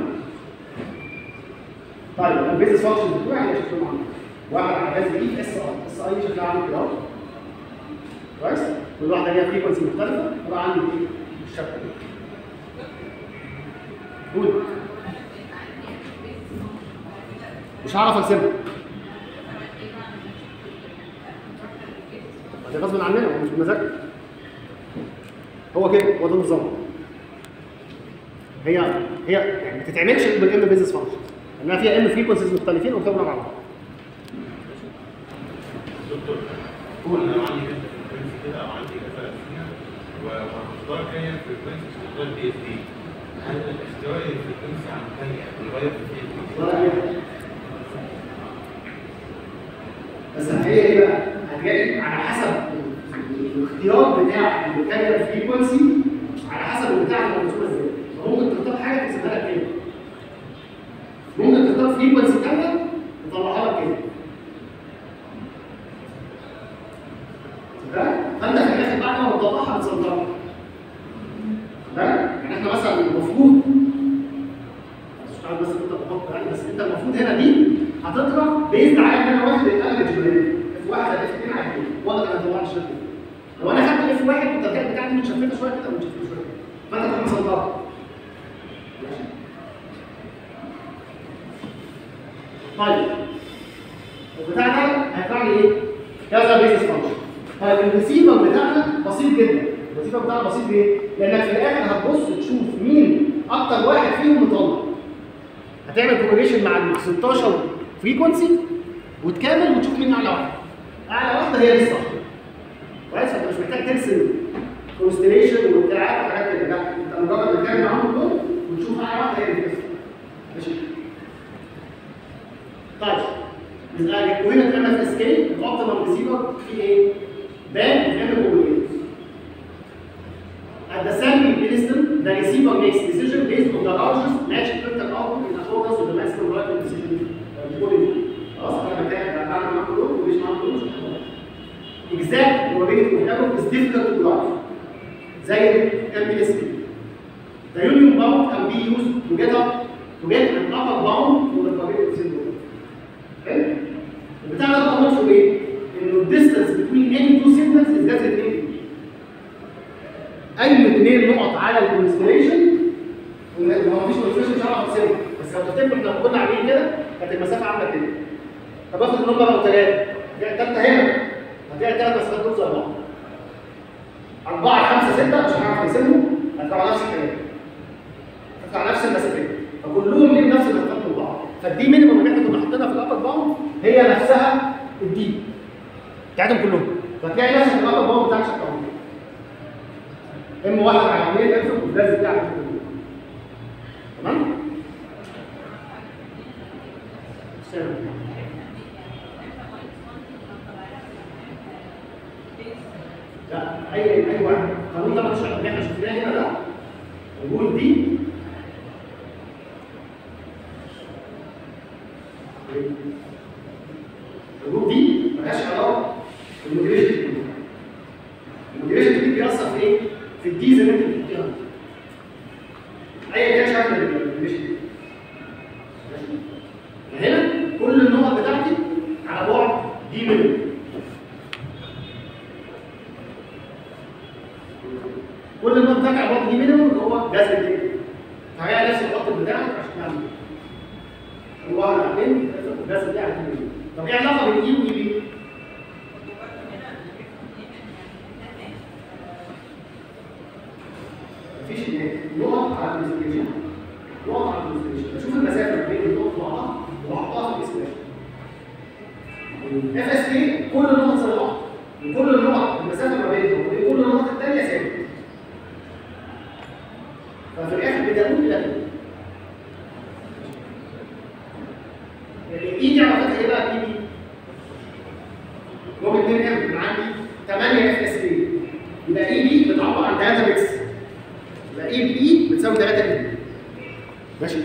طيب البيزنس فانكشن بتوعي هي شكلهم عامل واحد على جهاز اي اس اي اس اي شكلها عامل كده اهو كويس؟ كل واحده ليها فريكونسي مختلفه يبقى عندي ايه؟ بالشكل ده قول مش هعرف ارسمها ده غصب عننا هو مش بمزاجنا هو كده هو ده النظام هي هي يعني ما تتعملش بالام بيزنس فانكشن لانها فيها ام فريكونسيز مختلفين وكتبنا مع بعض دكتور هو انا لو عندي كذا فريكونسي كده او عندي كذا فيها وهختار كام فريكونسي اختار دي اس دي هل اختيار الفريكونسي عن الثانيه بيغير في الفريكونسي؟ ولا أي بس هي ايه بقى؟ هتلاقي على حسب الاختيار بتاع المكان فريكونسي على حسب البتاع اللي مرسومه ازاي ممكن تختار حاجه تحسبها لك كده ممكن تختار فريكونسي ثانيه تطلعها لك كده ده فانت في الاخر بعد ما تطلعها بتصدرها ده يعني احنا مثلا المفروض مش عارف بس انت بتفكر يعني بس انت المفروض هنا دي هتطلع بيزد على ان انا واخد الافرج اف واحد اف اثنين على اثنين واضح انا طلعت شكل لو انا خدت اف واحد والتركيب بتاعتي متشفته شويه كده متشفته شويه كده فانت تروح مصدرها طيب البتاع ده هيطلع لي ايه؟ كذا بيزنس فانكشن طيب الريسيفر بتاعنا بسيط جدا الريسيفر بتاعنا بسيط ليه؟ لانك في الاخر هتبص تشوف مين اكتر واحد فيهم مطلع هتعمل كومبينيشن مع ال 16 فريكونسي وتكامل وتشوف مين اعلى واحده اعلى واحده هي لسه كويس فانت مش محتاج ترسم كونستليشن وبتاعات وحاجات كده لا انت مجرد بتكلم معاهم دول وتشوف اعلى واحده هي اللي بتكسب ماشي طيب يبقى الكوهينة اتعمل في اسكيل الاوبتيمال ريسيفر في ايه؟ بان بتعمل كومبينيشن At the same instant, the receiver makes decision based on the largest matched printed output in accordance with the maximum likely decision uh, volume. خلاص انا بتاعي بعمل معاكم دول ومش معاكم دول مش هتعمل. Exact probability of error is difficult to graph. زي MPSP. The union bound can be used to get up to get an upper bound for the probability of syndrome. حلو؟ البتاع ده بقى مطلوب ايه؟ انه الديستنس between any two signals is less than 8 اي اثنين نقط على الكونستليشن هو مفيش كونستليشن مش هعرف احسبه بس لو تفتكروا احنا كنا عاملين كده كانت المسافه عامله كده طب افرض ان هم بقوا ثلاثه الثالثه هنا هتلاقي ثلاث مسافات دول زي بعض أربعة خمسة ستة مش هنعرف نقسمهم هيطلعوا نفس الكلام هيطلع نفس المسافات فكلهم ليهم نفس المسافات من بعض فالدي مينيمم اللي احنا كنا حاطينها في الابر باوند هي نفسها الدي بتاعتهم كلهم فتلاقي نفس الابر باوند بتاعك شكلهم ام واحد على 2 الف واللازم بتاعك تمام؟ سلام. لا اي اي واحد قانون ده مش اللي احنا شفناه هنا ده نقول دي الجروب دي ملهاش علاقه بالمودريشن تكنيك المودريشن تكنيك بيأثر في ايه؟ في الديز اللي انت بتحطيها ايا كان شكل المودريشن هنا كل النقط بتاعتي على بعد دي منه كل النقط بتاعتي على بعد دي منه اللي هو جذب الدنيا فهي نفس الخط بتاعك عشان تعمل كده واحد على اثنين لازم دي على اثنين طب ايه علاقه بين اي واي بي؟ مفيش نقط على الديسكريبشن نقط على الديسكريبشن بشوف المسافه بين النقط مع بعض وبحطها في الديسكريبشن اف اس بي كل النقط زي بعض وكل النقط المسافه ما بينهم وبين كل النقط الثانيه ثابت ففي الاخر بتقول الى كده يعني اي دي علاقتها ايه بقى باي بي؟ جوه 2 ام يبقى عندي 8 اف اس بي يبقى اي بي بتعبر عن 3 بيكس يبقى اي بي اي بتساوي 3 اي ماشي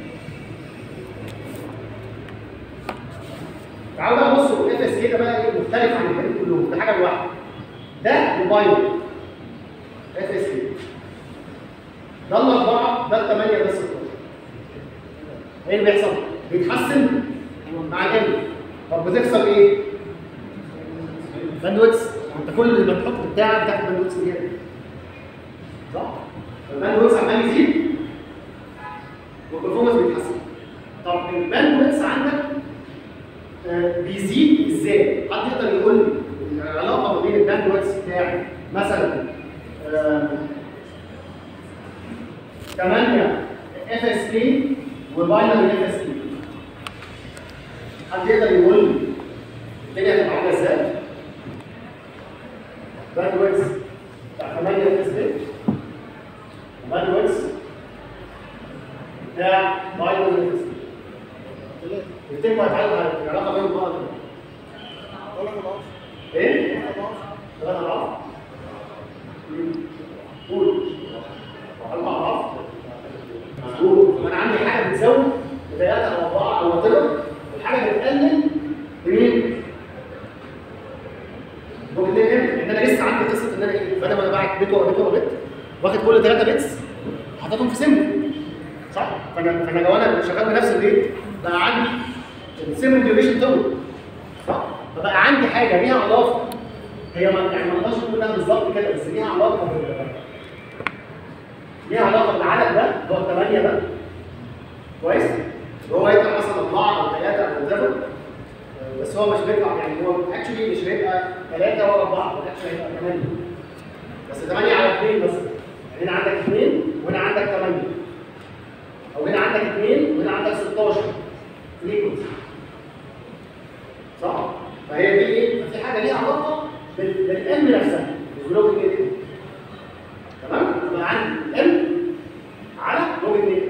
تعالوا بقى بصوا الاف اس كي ده بقى ايه مختلف عن الباقيين كلهم ده حاجه لوحده ده موبايل اف اس كي ده الاربعه ده الثمانيه ده ال 16 ايه اللي بيحصل؟ بيتحسن مع جنب طب بتخسر ايه؟ باندويتس انت كل ما تحط بتاعك بتاخد باندويتس زياده صح؟ الباندويتس عمال يزيد والبرفورمانس بيتحسن طب الباندويتس عندك آه، بيزيد ازاي؟ حد يقدر يقول لي العلاقه ما بين الباندويتس بتاعي مثلا آه، 8 اف اس كي وباينري اف اس كي حد يقدر يقول لي الدنيا هتبقى عامله ازاي؟ باندويتس بتاع 8 اف اس كي باندويتس بتاع باينري اف اس كي تفتكروا هتعرف العلاقه بين بعض ثلاث اضعاف ايه؟ ثلاث اضعاف ثلاث اضعاف قول اربع اضعاف مظبوط انا عندي حاجه بتزود بثلاثه او اربعه او وات والحاجه بتقلل بمين؟ بوجتين ان انا لسه عندي قصه ان انا ايه بدل ما انا باعت بيت ورا بيت ورا بيت واخد كل ثلاثه بيتس حطيتهم في سيمبل صح؟ فانا فانا لو انا شغال بنفس البيت بقى عندي السيمبل ديوريشن طول صح؟ فبقى عندي حاجه ليها علاقه هي ما يعني ما اقدرش اقول انها بالظبط كده بس ليها علاقه بال ليها علاقه بالعدد ده اللي هو الثمانيه ده كويس؟ هو يطلع مثلا اربعه او ثلاثه او whatever. بس هو مش بيطلع يعني هو اكشلي مش هيبقى ثلاثه ولا اربعه هو اكشلي هيبقى ثمانيه بس ثمانيه على اثنين بس يعني هنا عندك اثنين وهنا عندك ثمانيه او هنا عندك اثنين وهنا عندك 16 فريكونسي صح؟ فهي دي ايه؟ ففي حاجه ليها علاقه بال- بالام نفسها بالبلوك نيتف تمام؟ يبقى عندي ام على لوج نيتف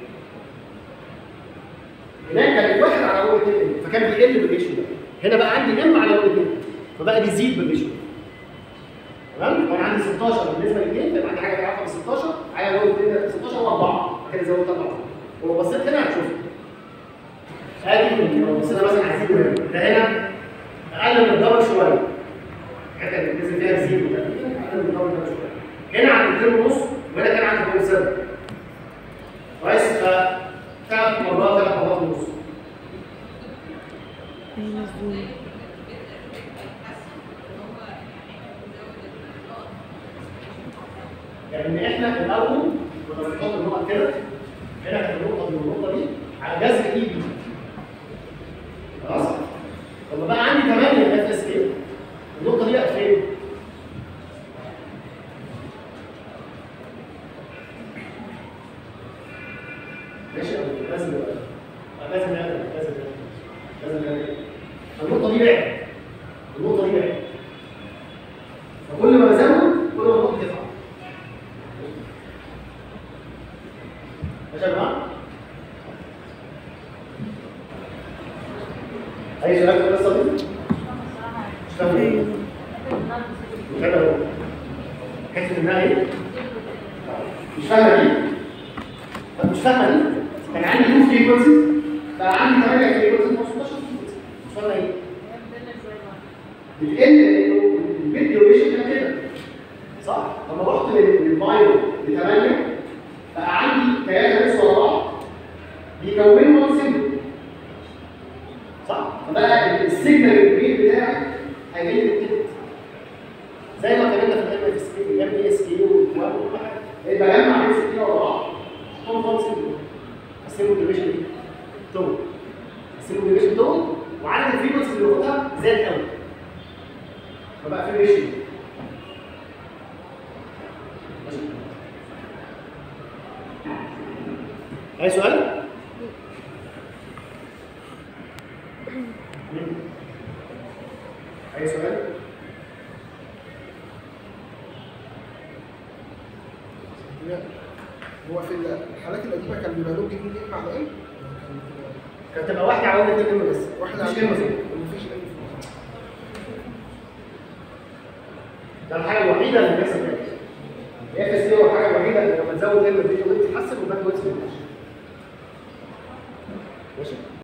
هناك كانت واحد على لوج نيتف فكان بيقل بالريشيو ده هنا بقى عندي ام على لوج نيتف فبقى بيزيد بالريشيو تمام؟ وانا عندي 16 بالنسبه لاثنين فيبقى عندي حاجه علاقه ب 16 على لوج نيتف 16 و4 كده زودت 4 ولو بصيت هنا هتشوف ادي لو بصينا مثلا على الزيرو هنا ده هنا اقل من الدبل شويه الحته اللي بتنزل فيها الزيرو ده اقل من الدبل ده شويه هنا عند 2 ونص وهنا كان عند 0.7 كويس ف ثلاث مرات ثلاث مرات ونص يعني احنا الاول كنا بنحط النقط كده هنا كانت النقطه دي والنقطه دي على جذر اي بي خلاص لما بقى عندي 8 اف اس كي النقطه دي بقت فين؟ ماشي أو لازم يبقى- لازم نعمل لازم نعمل لازم نعمل النقطه دي بعت النقطه دي بعت فكل ما بزود كل ما النقطه تطلع ماشي يا جماعه؟ اي سؤال في القصه دي؟ مش فاهم ايه؟ مش فاهم اهو حته انها ايه؟ مش فاهمه دي؟ طب مش فاهمه دي؟ كان عندي تو فريكونسيز بقى عندي 8 فريكونسيز و 16 فريكونسيز مش فاهمه ايه؟ بتقل لانه البيت ديوريشن كان كده صح؟ لما رحت من من بايو ل 8 بقى عندي ثلاثه بس ورا بعض بيكونوا وان سيمبل صح؟ فبقى السيجنال الكبير بتاعك هيجي لي كده زي ما اتكلمنا في الام اس كي والام دي اس كي والكلام ده كل حاجه بجمع بيس كده ورا بعض كوم وان سيمبل السيمبل ديفيجن دي تو السيجمنتيشن بتاعهم وعدد الفريكونسي اللي واخدها زاد قوي فبقى في ريشيو اي سؤال؟ اي سؤال؟ هو في الحالات القديمه كان بيبقى له جنيه مع الام كانت تبقى واحده عوامل اتنين كلمه بس واحده مفيش كلمه فيه مفيش ام في ده الحاجه الوحيده اللي بيحصل فيها الاف اس هو الحاجه الوحيده اللي لما تزود ام الفيديو ويت تتحسن والباك ويت ما يبقاش. ماشي